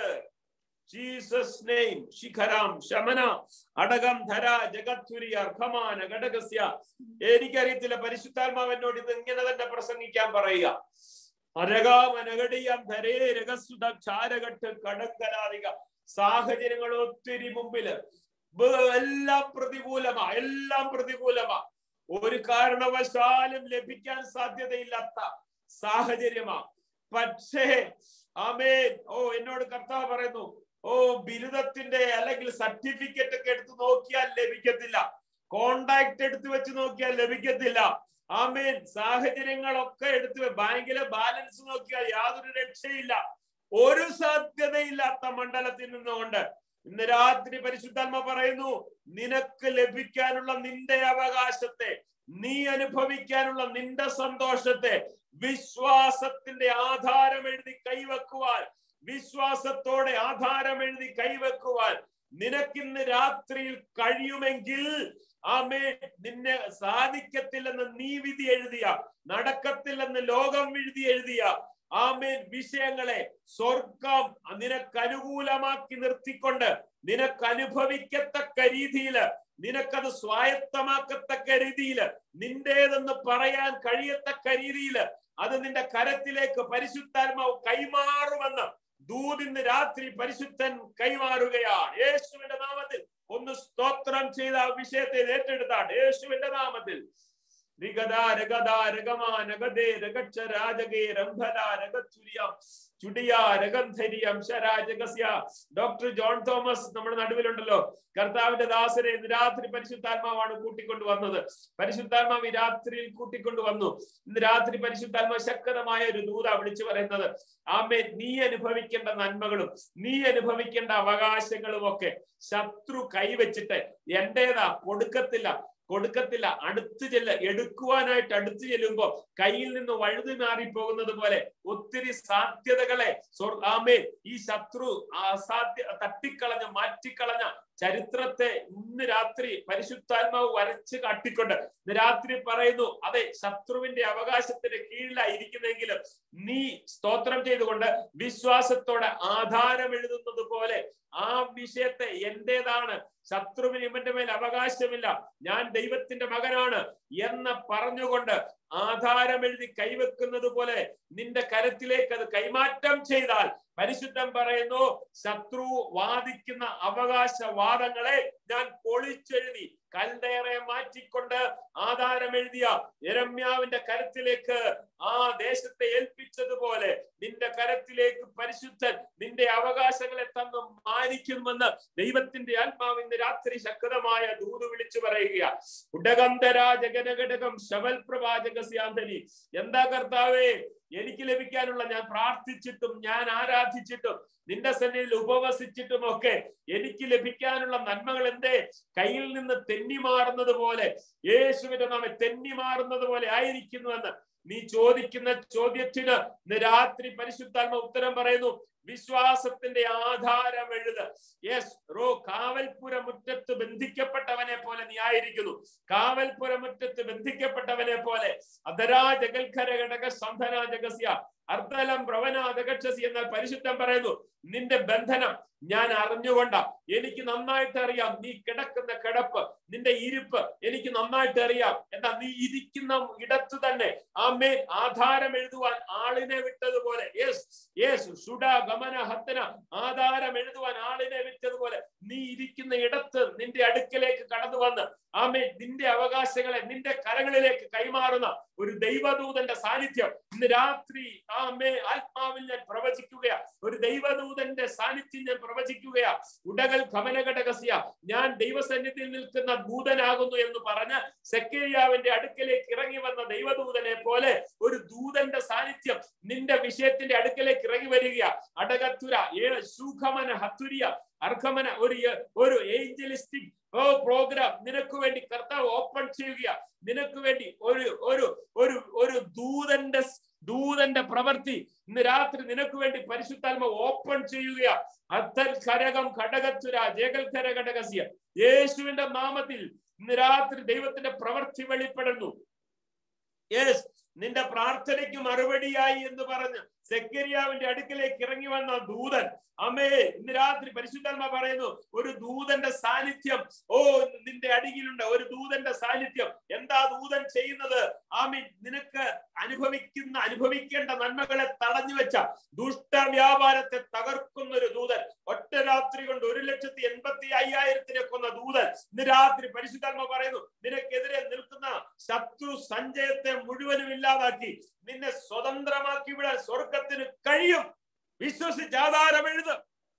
ജീസസ് നെയിം ശിഖരാം ശമന അടകം ധര ജഗത്തുരി അർഹമാന ഘടകസ്യ എനിക്കറിയത്തില്ല പരിശുദ്ധാത്മാവ് എന്നോട് ഇത് ഇങ്ങനെ തന്നെ പ്രസംഗിക്കാൻ പറയുക അരകാമനകടിയം ധരേ രഹസ്സുത ക്ഷാരകട്ട് കടങ്കലാതിക സാഹചര്യങ്ങൾ ഒത്തിരി മുമ്പില് ബ- എല്ലാം പ്രതികൂലമാ എല്ലാം പ്രതികൂലമാ ഒരു കാരണവശാലും ലഭിക്കാൻ സാധ്യതയില്ലാത്ത സാഹചര്യമാ പക്ഷേ ആമേൻ ഓ എന്നോട് കർത്താവ് പറയുന്നു ഓ ബിരുദത്തിന്റെ അല്ലെങ്കിൽ സർട്ടിഫിക്കറ്റ് ഒക്കെ എടുത്ത് നോക്കിയാൽ ലഭിക്കത്തില്ല കോണ്ടാക്ട് എടുത്ത് വെച്ച് നോക്കിയാൽ ലഭിക്കത്തില്ല ആമേൻ സാഹചര്യങ്ങളൊക്കെ എടുത്ത് ബാങ്കിലെ ബാലൻസ് നോക്കിയാൽ യാതൊരു രക്ഷയില്ല ഒരു സാധ്യതയില്ലാത്ത മണ്ഡലത്തിൽ നിന്നുകൊണ്ട് ഇന്ന് രാത്രി പരിശുദ്ധാത്മ പറയുന്നു നിനക്ക് ലഭിക്കാനുള്ള നിന്റെ അവകാശത്തെ നീ അനുഭവിക്കാനുള്ള നിന്റെ സന്തോഷത്തെ വിശ്വാസത്തിന്റെ ആധാരം എഴുതി കൈവെക്കുവാൻ വിശ്വാസത്തോടെ ആധാരം എഴുതി കൈവെക്കുവാൻ നിനക്കിന്ന് രാത്രിയിൽ കഴിയുമെങ്കിൽ ആമേ നിന്നെ സാധിക്കത്തില്ലെന്ന് നീ വിധി എഴുതിയ നടക്കത്തില്ലെന്ന് ലോകം വിഴുതി എഴുതിയ ആമേൻ വിഷയങ്ങളെ സ്വർഗം നിനക്ക് അനുകൂലമാക്കി നിർത്തിക്കൊണ്ട് നിനക്ക് അനുഭവിക്കത്തക്ക രീതിയില് നിനക്കത് സ്വായത്തമാക്കത്തക്ക രീതിയില് നിന്റേതെന്ന് പറയാൻ കഴിയത്തക്ക രീതിയില് അത് നിന്റെ കരത്തിലേക്ക് പരിശുദ്ധാത്മാവ് കൈമാറുമെന്ന് ദൂതിന്ന് രാത്രി പരിശുദ്ധൻ കൈമാറുകയാണ് യേശുവിന്റെ നാമത്തിൽ ഒന്ന് സ്തോത്രം ചെയ്ത ആ വിഷയത്തെ ഏറ്റെടുത്താണ് യേശുവിന്റെ നാമത്തിൽ രിഗദാ രഗദാ രഗമാ നഗദേ രഗക്ഷ രാജകേ രംഭദ രഗച്ചുരിയം ചുടിയ രഗന്ധരിയം ശരാജകസ്യ ഡോക്ടർ ജോൺ തോമസ് നമ്മുടെ നടുവിലുണ്ടല്ലോ കർത്താവിന്റെ ദാസനെ ഇന്ന് രാത്രി പരിശുദ്ധാത്മാവാണ് കൂട്ടിക്കൊണ്ടു വന്നത് പരിശുദ്ധാത്മാവ് ഈ രാത്രിയിൽ കൂട്ടിക്കൊണ്ടു വന്നു ഇന്ന് രാത്രി പരിശുദ്ധാത്മാവ് ശക്തമായ ഒരു ദൂത വിളിച്ചു പറയുന്നത് ആമേ നീ അനുഭവിക്കേണ്ട നന്മകളും നീ അനുഭവിക്കേണ്ട അവകാശങ്ങളും ഒക്കെ ശത്രു കൈവച്ചിട്ട് എന്റേതാ കൊടുക്കത്തില്ല കൊടുക്കത്തില്ല അടുത്ത് ചെല്ല എടുക്കുവാനായിട്ട് അടുത്ത് ചെല്ലുമ്പോ കയ്യിൽ നിന്ന് വഴുതി മാറി പോകുന്നത് പോലെ ഒത്തിരി സാധ്യതകളെ സ്വർ- ആമേ ഈ ശത്രു അസാധ്യ തട്ടിക്കളഞ്ഞ മാറ്റിക്കളഞ്ഞ ചരിത്രത്തെ ഇന്ന് രാത്രി പരിശുദ്ധാത്മാവ് വരച്ച് കാട്ടിക്കൊണ്ട് ഇന്ന് രാത്രി പറയുന്നു അതെ ശത്രുവിന്റെ അവകാശത്തിന് കീഴിലായിരിക്കുന്നെങ്കിലും നീ സ്തോത്രം ചെയ്തുകൊണ്ട് വിശ്വാസത്തോടെ ആധാരം എഴുതുന്നത് പോലെ ആ വിഷയത്തെ എന്റേതാണ് ശത്രുവിന് ഇവന്റെ മേൽ അവകാശമില്ല ഞാൻ ദൈവത്തിന്റെ മകനാണ് എന്ന് പറഞ്ഞുകൊണ്ട് ആധാരം എഴുതി കൈവെക്കുന്നത് പോലെ നിന്റെ കരത്തിലേക്ക് അത് കൈമാറ്റം ചെയ്താൽ പരിശുദ്ധം പറയുന്നു ശത്രു വാദിക്കുന്ന അവകാശവാദങ്ങളെ ഞാൻ പൊളിച്ചെഴുതി കൽഡയറെ മാറ്റിക്കൊണ്ട് ആധാരം എഴുതിയ എരമ്യാവിന്റെ കരത്തിലേക്ക് ആ ദേശത്തെ ഏൽപ്പിച്ചതുപോലെ നിന്റെ കരത്തിലേക്ക് പരിശുദ്ധൻ നിന്റെ അവകാശങ്ങളെ തന്ന് മാനിക്കുമെന്ന് ദൈവത്തിന്റെ ആത്മാവിന്റെ രാത്രി ശക്തമായ ദൂത് വിളിച്ചു പറയുക ഉടകന്ധരാ ജഗനഘടകം ശവൽ പ്രവാചകസ്യാന്തനി എന്താ കർത്താവേ എനിക്ക് ലഭിക്കാനുള്ള ഞാൻ പ്രാർത്ഥിച്ചിട്ടും ഞാൻ ആരാധിച്ചിട്ടും നിന്റെ സന്നിധിയിൽ ഉപവസിച്ചിട്ടും ഒക്കെ എനിക്ക് ലഭിക്കാനുള്ള നന്മകൾ എന്തേ കയ്യിൽ നിന്ന് തെന്നി മാറുന്നത് പോലെ യേശുവിന്റെ നാമെ തെന്നി മാറുന്നത് പോലെ ആയിരിക്കുന്നുവെന്ന് നീ ചോദിക്കുന്ന ചോദ്യത്തിന് ഇന്ന് രാത്രി പരിശുദ്ധാത്മ ഉത്തരം പറയുന്നു വിശ്വാസത്തിന്റെ ആധാരം എഴുത് യെസ് റോ കാവൽപുര മുറ്റത്ത് ബന്ധിക്കപ്പെട്ടവനെ പോലെ നീ ആയിരിക്കുന്നു കാവൽപുര മുറ്റത്ത് ബന്ധിക്കപ്പെട്ടവനെ പോലെ അധരാ ജഗൽഖര ഘടക സന്ധന ജഗസ്യ അർദ്ധലം പ്രവനാദകക്ഷസി എന്നാൽ പരിശുദ്ധം പറയുന്നു നിന്റെ ബന്ധനം ഞാൻ അറിഞ്ഞുകൊണ്ട എനിക്ക് നന്നായിട്ട് അറിയാം നീ കിടക്കുന്ന കിടപ്പ് നിന്റെ ഇരിപ്പ് എനിക്ക് നന്നായിട്ട് അറിയാം എന്നാൽ നീ ഇരിക്കുന്ന ഇടത്ത് തന്നെ ആമേൻ ആധാരം എഴുതുവാൻ ആളിനെ വിട്ടതുപോലെ യെസ് യെസ് സുഡ ഗമന ഹത്തന ആധാരം എഴുതുവാൻ ആളിനെ വിട്ടതുപോലെ നീ ഇരിക്കുന്ന ഇടത്ത് നിന്റെ അടുക്കലേക്ക് കടന്നു വന്ന് ആമേൻ നിന്റെ അവകാശങ്ങളെ നിന്റെ കരങ്ങളിലേക്ക് കൈമാറുന്ന ഒരു ദൈവദൂതന്റെ സാന്നിധ്യം ഇന്ന് രാത്രി ആമേ ആത്മാവിൽ ഞാൻ പ്രവചിക്കുകയാ ഒരു ദൈവദൂതന്റെ സാന്നിധ്യം ഞാൻ പ്രവചിക്കുകയാ ഉടകൽ ഖമനഘടകസ്യ ഞാൻ ദൈവസന്നിധിയിൽ നിൽക്കുന്ന ദൂതനാകുന്നു എന്ന് പറഞ്ഞ് സെക്കേരിയാവിന്റെ അടുക്കലേക്ക് ഇറങ്ങി വന്ന ദൈവദൂതനെ പോലെ ഒരു ദൂതന്റെ സാന്നിധ്യം നിന്റെ വിഷയത്തിന്റെ അടുക്കലേക്ക് ഇറങ്ങി വരിക അടകത്തുര ഏ സുഖമന ഹത്തുരിയ അർഹമന ഒരു ഒരു ഏഞ്ചലിസ്റ്റിക് ഓ പ്രോഗ്രാം നിനക്ക് വേണ്ടി കർത്താവ് ഓപ്പൺ ചെയ്യുക നിനക്ക് വേണ്ടി ഒരു ഒരു ഒരു ഒരു ദൂതന്റെ ദൂതന്റെ പ്രവൃത്തി ഇന്ന് രാത്രി നിനക്ക് വേണ്ടി പരിശുദ്ധാത്മ ഓപ്പൺ ചെയ്യുക അത്തൽ കരകം ഘടകത്തുര ജേകൽ കര ഘടകസ്യ യേശുവിന്റെ നാമത്തിൽ ഇന്ന് രാത്രി ദൈവത്തിന്റെ പ്രവൃത്തി വെളിപ്പെടുന്നു യെസ് നിന്റെ പ്രാർത്ഥനയ്ക്ക് മറുപടിയായി എന്ന് പറഞ്ഞ് സെക്കരിയാവിന്റെ അടുക്കലേക്ക് ഇറങ്ങി വന്ന ദൂതൻ അമ്മേ ഇന്ന് രാത്രി പരിശുദ്ധാത്മ പറയുന്നു ഒരു ദൂതന്റെ സാന്നിധ്യം ഓ നിന്റെ അടിയിലുണ്ട് ഒരു ദൂതന്റെ സാന്നിധ്യം എന്താ ദൂതൻ ചെയ്യുന്നത് ആമീൻ നിനക്ക് അനുഭവിക്കുന്ന അനുഭവിക്കേണ്ട നന്മകളെ തടഞ്ഞു വെച്ച ദുഷ്ടവ്യാപാരത്തെ തകർക്കുന്ന ഒരു ദൂതൻ ഒറ്റ രാത്രി കൊണ്ട് ഒരു ലക്ഷത്തി എൺപത്തി അയ്യായിരത്തിനെ കൊന്ന ദൂതൻ ഇന്ന് രാത്രി പരിശുദ്ധാത്മ പറയുന്നു നിനക്കെതിരെ നിൽക്കുന്ന ശത്രു സഞ്ചയത്തെ മുഴുവനും ഇല്ലാതാക്കി നിന്നെ സ്വതന്ത്രമാക്കി വിടാൻ സ്വർഗത്തിന് കഴിയും വിശ്വസിച്ച് ആധാരം എഴുത്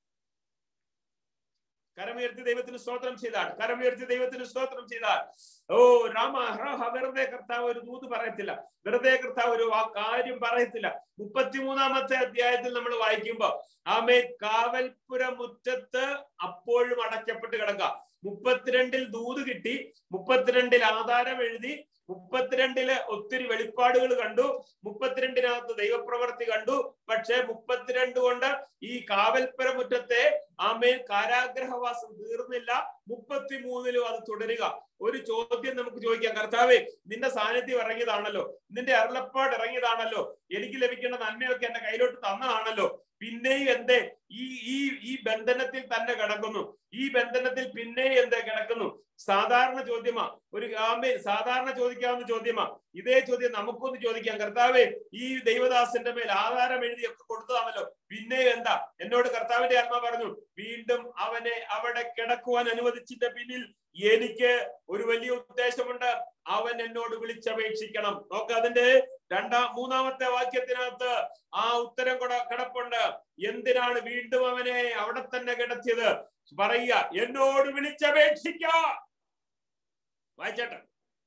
കരമുയർത്തി ദൈവത്തിന് സ്തോത്രം ചെയ്താൽ കരമുയർത്തി ദൈവത്തിന് സ്തോത്രം ചെയ്താൽ ഓ രാമ ഹ്രഹ വെറുതെ കർത്താവ് ഒരു ദൂത് പറയത്തില്ല വെറുതെ കർത്താവ് ഒരു വാ കാര്യം പറയത്തില്ല മുപ്പത്തിമൂന്നാമത്തെ അധ്യായത്തിൽ നമ്മൾ വായിക്കുമ്പോ ആമേ കാവൽപുര മുറ്റത്ത് അപ്പോഴും അടയ്ക്കപ്പെട്ട് കിടക്കുക മുപ്പത്തിരണ്ടിൽ ദൂത് കിട്ടി മുപ്പത്തിരണ്ടിൽ ആധാരം എഴുതി മുപ്പത്തിരണ്ടില് ഒത്തിരി വെളിപ്പാടുകൾ കണ്ടു മുപ്പത്തിരണ്ടിനകത്ത് ദൈവപ്രവർത്തി കണ്ടു പക്ഷെ മുപ്പത്തിരണ്ട് കൊണ്ട് ഈ കാവൽപ്പുര മുറ്റത്തെ ആമേൻ കാരാഗ്രഹവാസം തീർന്നില്ല മുപ്പത്തിമൂന്നിലും അത് തുടരുക ഒരു ചോദ്യം നമുക്ക് ചോദിക്കാം കർത്താവേ നിന്റെ സാന്നിധ്യം ഇറങ്ങിയതാണല്ലോ നിന്റെ അരുളപ്പാട് ഇറങ്ങിയതാണല്ലോ എനിക്ക് ലഭിക്കേണ്ട നന്മയൊക്കെ എന്റെ കയ്യിലോട്ട് തന്നതാണല്ലോ പിന്നെയും എന്തേ ഈ ഈ ഈ ബന്ധനത്തിൽ തന്നെ കിടക്കുന്നു ഈ ബന്ധനത്തിൽ പിന്നെയും എന്തേ കിടക്കുന്നു സാധാരണ ചോദ്യമാ ഒരു ആമേ സാധാരണ ചോദിക്കാവുന്ന ചോദ്യമാ ഇതേ ചോദ്യം നമുക്കൊന്ന് ചോദിക്കാം കർത്താവേ ഈ ദൈവദാസന്റെ മേൽ ആധാരം എഴുതിയൊക്കെ കൊടുത്തതാണല്ലോ പിന്നെ എന്താ എന്നോട് കർത്താവിന്റെ ആത്മ പറഞ്ഞു വീണ്ടും അവനെ അവിടെ കിടക്കുവാൻ അനുവദിച്ചിന്റെ പിന്നിൽ എനിക്ക് ഒരു വലിയ ഉദ്ദേശമുണ്ട് അവൻ എന്നോട് വിളിച്ചപേക്ഷിക്കണം നോക്ക് അതിന്റെ രണ്ടാം മൂന്നാമത്തെ വാക്യത്തിനകത്ത് ആ ഉത്തരം കൂടെ കിടപ്പുണ്ട് എന്തിനാണ് വീണ്ടും അവനെ അവിടെ തന്നെ കിടത്തിയത് പറയുക എന്നോട് വിളിച്ചപേക്ഷിക്ക വായിച്ചേട്ടെ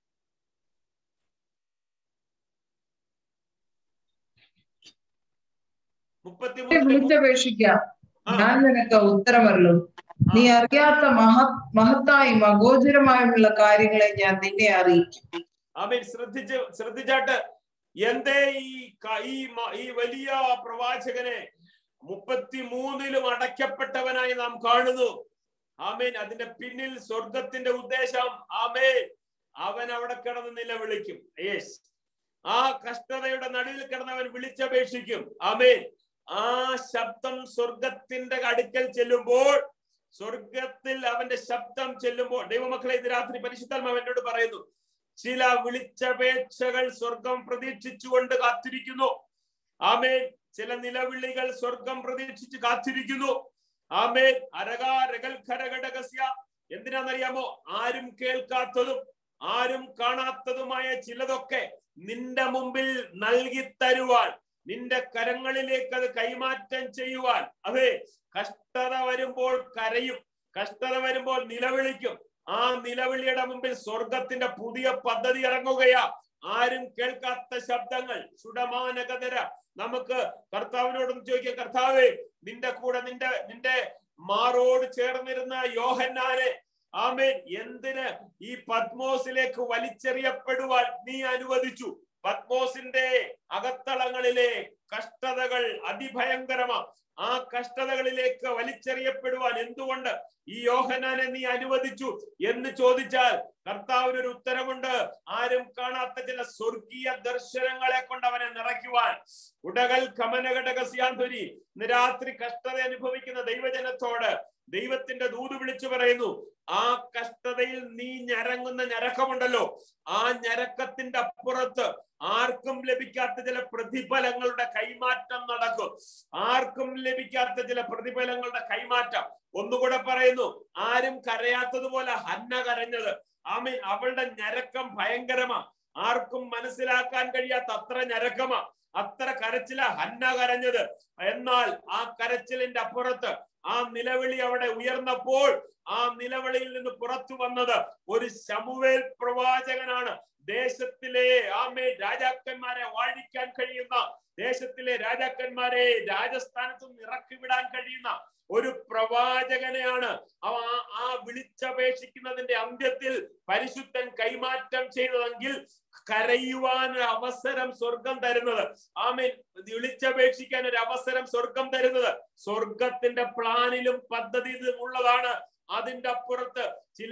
മുപ്പത്തിമൂന്ന് വിളിച്ചപേക്ഷിക്കാം ഞാൻ നിനക്ക് ഉത്തരമല്ലോ നീ അറിയാത്ത മഹ മഹത്തായും അഗോചരമായുമുള്ള കാര്യങ്ങളെ ഞാൻ നിന്നെ അറിയിക്കും ആമീൻ ശ്രദ്ധിച്ച് ശ്രദ്ധിച്ചാട്ട് എന്തേ ഈ ക- ഈ മ- ഈ വലിയ പ്രവാചകനെ മുപ്പത്തിമൂന്നിലും അടയ്ക്കപ്പെട്ടവനായി നാം കാണുന്നു ആമേൻ അതിന്റെ പിന്നിൽ സ്വർഗത്തിന്റെ ഉദ്ദേശം ആമേൻ അവൻ അവിടെ കിടന്ന് നിലവിളിക്കും യേസ് ആ കഷ്ടതയുടെ നടുവിൽ കിടന്നവൻ വിളിച്ചപേക്ഷിക്കും ആമേൻ ആ ശബ്ദം സ്വർഗത്തിന്റെ അടുക്കൽ ചെല്ലുമ്പോൾ സ്വർഗത്തിൽ അവന്റെ ശബ്ദം ചെല്ലുമ്പോൾ ദൈവമക്കളെ ഇത് രാത്രി പരിശുദ്ധാത്മാവ് എന്നോട് പറയുന്നു ചില വിളിച്ചപേക്ഷകൾ സ്വർഗം പ്രതീക്ഷിച്ചുകൊണ്ട് കാത്തിരിക്കുന്നു ആമേൻ ചില നിലവിളികൾ സ്വർഗം പ്രതീക്ഷിച്ച് കാത്തിരിക്കുന്നു ആമേൻ അരകാരകൽ ഖരഘടകസ്യ എന്തിനാണെന്നറിയാമോ ആരും കേൾക്കാത്തതും ആരും കാണാത്തതുമായ ചിലതൊക്കെ നിന്റെ മുമ്പിൽ നൽകി തരുവാൻ നിന്റെ കരങ്ങളിലേക്ക് അത് കൈമാറ്റം ചെയ്യുവാൻ അതെ കഷ്ടത വരുമ്പോൾ കരയും കഷ്ടത വരുമ്പോൾ നിലവിളിക്കും ആ നിലവിളിയുടെ മുമ്പിൽ സ്വർഗത്തിന്റെ പുതിയ പദ്ധതി ഇറങ്ങുകയാ ആരും കേൾക്കാത്ത ശബ്ദങ്ങൾ സുഡമാനകതര നമുക്ക് കർത്താവിനോടൊന്ന് ചോദിക്കാം കർത്താവേ നിന്റെ കൂടെ നിന്റെ നിന്റെ മാറോട് ചേർന്നിരുന്ന യോഹന്നാനെ ആമേൻ എന്തിന് ഈ പത്മോസിലേക്ക് വലിച്ചെറിയപ്പെടുവാൻ നീ അനുവദിച്ചു പത്മോസിന്റെ അകത്തളങ്ങളിലെ കഷ്ടതകൾ അതിഭയങ്കരമാ ആ കഷ്ടതകളിലേക്ക് വലിച്ചെറിയപ്പെടുവാൻ എന്തുകൊണ്ട് ഈ യോഹനാനെ നീ അനുവദിച്ചു എന്ന് ചോദിച്ചാൽ കർത്താവിന് ഒരു ഉത്തരമുണ്ട് ആരും കാണാത്ത ചില സ്വർഗീയ ദർശനങ്ങളെ കൊണ്ട് അവനെ നിറയ്ക്കുവാൻ ഉടകൽ കമനഘടകസ്യാന്ധുരി ഇന്ന് രാത്രി കഷ്ടത അനുഭവിക്കുന്ന ദൈവജനത്തോട് ദൈവത്തിന്റെ ദൂത് വിളിച്ചു പറയുന്നു ആ കഷ്ടതയിൽ നീ ഞരങ്ങുന്ന ഞരക്കമുണ്ടല്ലോ ആ ഞരക്കത്തിന്റെ അപ്പുറത്ത് ആർക്കും ലഭിക്കാത്ത ചില പ്രതിഫലങ്ങളുടെ കൈമാറ്റം നടക്കും ആർക്കും ലഭിക്കാത്ത ചില പ്രതിഫലങ്ങളുടെ കൈമാറ്റം ഒന്നുകൂടെ പറയുന്നു ആരും കരയാത്തതുപോലെ ഹന്ന കരഞ്ഞത് ആമീൻ അവളുടെ ഞരക്കം ഭയങ്കരമാ ആർക്കും മനസ്സിലാക്കാൻ കഴിയാത്ത അത്ര ഞരക്കമാ അത്ര കരച്ചില ഹന്ന കരഞ്ഞത് എന്നാൽ ആ കരച്ചിലിന്റെ അപ്പുറത്ത് ആ നിലവിളി അവിടെ ഉയർന്നപ്പോൾ ആ നിലവിളിയിൽ നിന്ന് പുറത്തു വന്നത് ഒരു ശമുവേൽ പ്രവാചകനാണ് ദേശത്തിലെ ആമേ രാജാക്കന്മാരെ വാഴിക്കാൻ കഴിയുന്ന ദേശത്തിലെ രാജാക്കന്മാരെ രാജസ്ഥാനത്ത് നിന്ന് ഇറക്കി വിടാൻ കഴിയുന്ന ഒരു പ്രവാചകനെയാണ് അവ ആ വിളിച്ചപേക്ഷിക്കുന്നതിന്റെ അന്ത്യത്തിൽ പരിശുദ്ധൻ കൈമാറ്റം ചെയ്തതെങ്കിൽ കരയുവാൻ ഒരു അവസരം സ്വർഗം തരുന്നത് ആമീൻ വിളിച്ചപേക്ഷിക്കാൻ ഒരു അവസരം സ്വർഗം തരുന്നത് സ്വർഗത്തിന്റെ പ്ലാനിലും പദ്ധതിയിലും ഉള്ളതാണ് അതിന്റെ അപ്പുറത്ത് ചില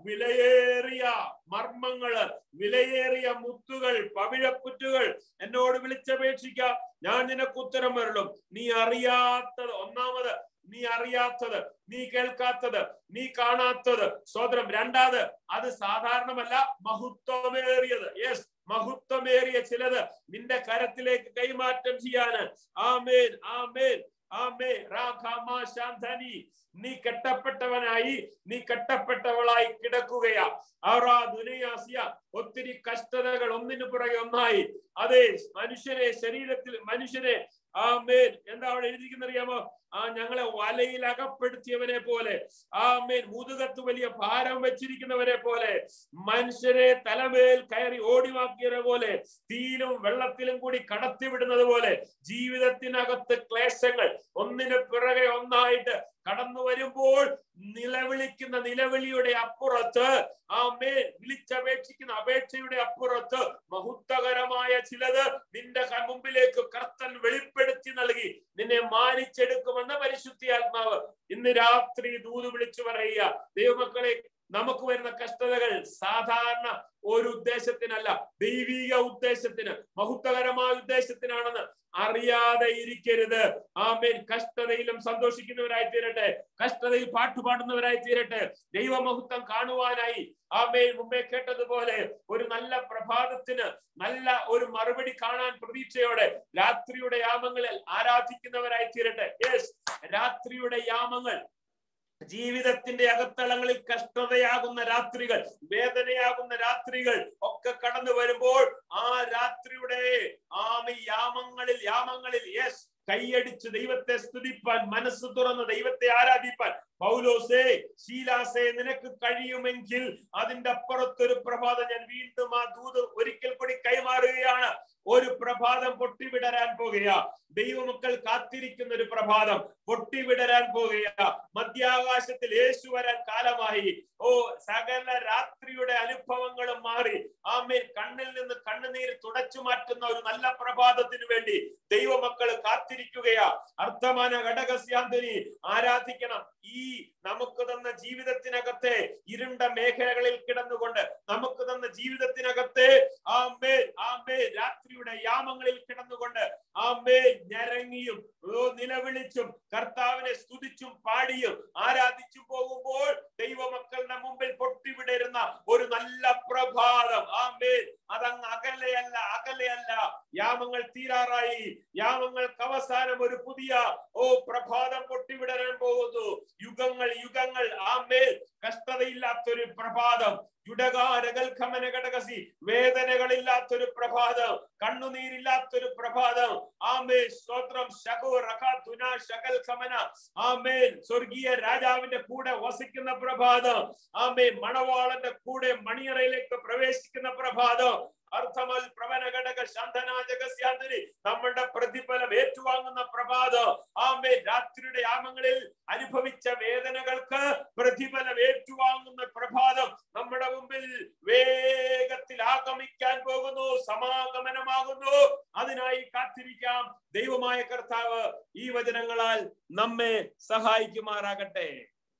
വിലയേറിയ മർമ്മങ്ങള് വിലയേറിയ മുത്തുകൾ പവിഴപ്പുറ്റുകൾ എന്നോട് വിളിച്ചപേക്ഷിക്ക ഞാൻ നിനക്ക് ഉത്തരം വരളും നീ അറിയാത്തത് ഒന്നാമത് നീ അറിയാത്തത് നീ കേൾക്കാത്തത് നീ കാണാത്തത് സ്വതന്ത്രം രണ്ടാമത് അത് സാധാരണമല്ല മഹത്വമേറിയത് യെസ് മഹത്വമേറിയ ചിലത് നിന്റെ കരത്തിലേക്ക് കൈമാറ്റം ചെയ്യാന് ആമേൻ ആമേൻ ആമേ രാഘാമാ ശാന്തനി നീ കെട്ടപ്പെട്ടവനായി നീ കെട്ടപ്പെട്ടവളായി കിടക്കുകയാ അവറാ ദുനിയാസിയ ഒത്തിരി കഷ്ടതകൾ ഒന്നിനു പുറകെ ഒന്നായി അതെ മനുഷ്യനെ ശരീരത്തിൽ മനുഷ്യനെ ആമേൻ എന്താ അവിടെ എഴുതിക്കുന്നറിയാമോ ആ ഞങ്ങളെ വലയിൽ അകപ്പെടുത്തിയവനെ പോലെ ആമേൻ മുതുകത്ത് വലിയ ഭാരം വെച്ചിരിക്കുന്നവരെ പോലെ മനുഷ്യരെ തലമേൽ കയറി ഓടിവാക്കിയവരെ പോലെ തീയിലും വെള്ളത്തിലും കൂടി കടത്തിവിടുന്നത് പോലെ ജീവിതത്തിനകത്ത് ക്ലേശങ്ങൾ ഒന്നിനു പിറകെ ഒന്നായിട്ട് കടന്നു വരുമ്പോൾ നിലവിളിക്കുന്ന നിലവിളിയുടെ അപ്പുറത്ത് ആമേ വിളിച്ചപേക്ഷിക്കുന്ന അപേക്ഷയുടെ അപ്പുറത്ത് മഹത്വകരമായ ചിലത് നിന്റെ ക- മുമ്പിലേക്ക് കർത്തൻ വെളിപ്പെടുത്തി നൽകി നിന്നെ മാനിച്ചെടുക്കുമെന്ന പരിശുദ്ധിയാത്മാവ് ഇന്ന് രാത്രി ദൂത് വിളിച്ചു പറയുക ദൈവമക്കളെ നമുക്ക് വരുന്ന കഷ്ടതകൾ സാധാരണ ഒരു ഉദ്ദേശത്തിനല്ല ദൈവിക ഉദ്ദേശത്തിന് മഹത്വകരമായ ഉദ്ദേശത്തിനാണെന്ന് അറിയാതെ ഇരിക്കരുത് ആമേൻ കഷ്ടതയിലും സന്തോഷിക്കുന്നവരായി തീരട്ടെ കഷ്ടതയിൽ പാട്ടുപാടുന്നവരായി തീരട്ടെ ദൈവമഹത്വം കാണുവാനായി ആമേൻ മുമ്പേ കേട്ടതുപോലെ ഒരു നല്ല പ്രഭാതത്തിന് നല്ല ഒരു മറുപടി കാണാൻ പ്രതീക്ഷയോടെ രാത്രിയുടെ യാമങ്ങളിൽ ആരാധിക്കുന്നവരായി തീരട്ടെ യെസ് രാത്രിയുടെ യാമങ്ങൾ ജീവിതത്തിന്റെ അകത്തളങ്ങളിൽ കഷ്ടതയാകുന്ന രാത്രികൾ വേദനയാകുന്ന രാത്രികൾ ഒക്കെ കടന്നു വരുമ്പോൾ ആ രാത്രിയുടെ ആമ യാമങ്ങളിൽ യാമങ്ങളിൽ യെസ് കൈയടിച്ച് ദൈവത്തെ സ്തുതിപ്പാൻ മനസ്സ് തുറന്ന് ദൈവത്തെ ആരാധിപ്പാൻ പൗലോസേ ശീലാസേ നിനക്ക് കഴിയുമെങ്കിൽ അതിന്റെ അപ്പുറത്തൊരു പ്രഭാതം ഞാൻ വീണ്ടും ആ ദൂത് ഒരിക്കൽ കൂടി കൈമാറുകയാണ് ഒരു പ്രഭാതം പൊട്ടിവിടരാൻ പോകുക ദൈവമക്കൾ കാത്തിരിക്കുന്ന ഒരു പ്രഭാതം പൊട്ടിവിടരാൻ പോകുക മധ്യാകാശത്തിൽ യേശു വരാൻ കാലമായി ഓ സകല രാത്രിയുടെ അനുഭവങ്ങളും മാറി ആമേൻ കണ്ണിൽ നിന്ന് കണ്ണുനീര് തുടച്ചു മാറ്റുന്ന ഒരു നല്ല പ്രഭാതത്തിന് വേണ്ടി ദൈവമക്കൾ കാത്തിരിക്കുകയാ അർത്ഥമാന ഘടകസ്യാന്തനി ആരാധിക്കണം ഈ നമുക്ക് തന്ന ജീവിതത്തിനകത്തെ ഇരുണ്ട മേഖലകളിൽ കിടന്നുകൊണ്ട് നമുക്ക് തന്ന ജീവിതത്തിനകത്തെ ആമേ ആമേ രാത്രിയുടെ യാമങ്ങളിൽ കിടന്നുകൊണ്ട് ആമേ ഞരങ്ങിയും ഓ നിലവിളിച്ചും കർത്താവിനെ സ്തുതിച്ചും പാടിയും ആരാധിച്ചു പോകുമ്പോൾ ദൈവമക്കളുടെ മുമ്പിൽ പൊട്ടിവിടരുന്ന ഒരു നല്ല പ്രഭാതം ആമേ അതങ്ങ് അകലെയല്ല അകലെയല്ല യാമങ്ങൾ തീരാറായി യാമങ്ങൾക്ക് അവസാനം ഒരു പുതിയ ഓ പ്രഭാതം പൊട്ടിവിടരാൻ പോകുന്നു യുഗങ്ങൾ യുഗങ്ങൾ ആമേൽ കഷ്ടതയില്ലാത്തൊരു പ്രഭാതം യുടകാരകൽഖമന ഘടകസി വേദനകളില്ലാത്തൊരു പ്രഭാതം കണ്ണുനീരില്ലാത്തൊരു പ്രഭാതം ആമേ സ്തോത്രം ശകോ റഖ തുന ശകൽ ഖമന ആമേൻ സ്വർഗീയ രാജാവിന്റെ കൂടെ വസിക്കുന്ന പ്രഭാതം ആമേ മണവാളന്റെ കൂടെ മണിയറയിലേക്ക് പ്രവേശിക്കുന്ന പ്രഭാതം അർത്ഥമൽ പ്രവന ഘടക ശാന്തന ജഗസ്യാന്തരി നമ്മളുടെ പ്രതിഫലം ഏറ്റുവാങ്ങുന്ന പ്രഭാതം ആമേ രാത്രിയുടെ യാമങ്ങളിൽ അനുഭവിച്ച വേദനകൾക്ക് പ്രതിഫലം ഏറ്റുവാങ്ങുന്ന പ്രഭാതം നമ്മുടെ മുമ്പിൽ വേഗത്തിൽ ആഗമിക്കാൻ പോകുന്നു സമാഗമനമാകുന്നു അത് അതിനായി കാത്തിരിക്കാം ദൈവമായ കർത്താവ് ഈ വചനങ്ങളാൽ നമ്മെ സഹായിക്കുമാറാകട്ടെ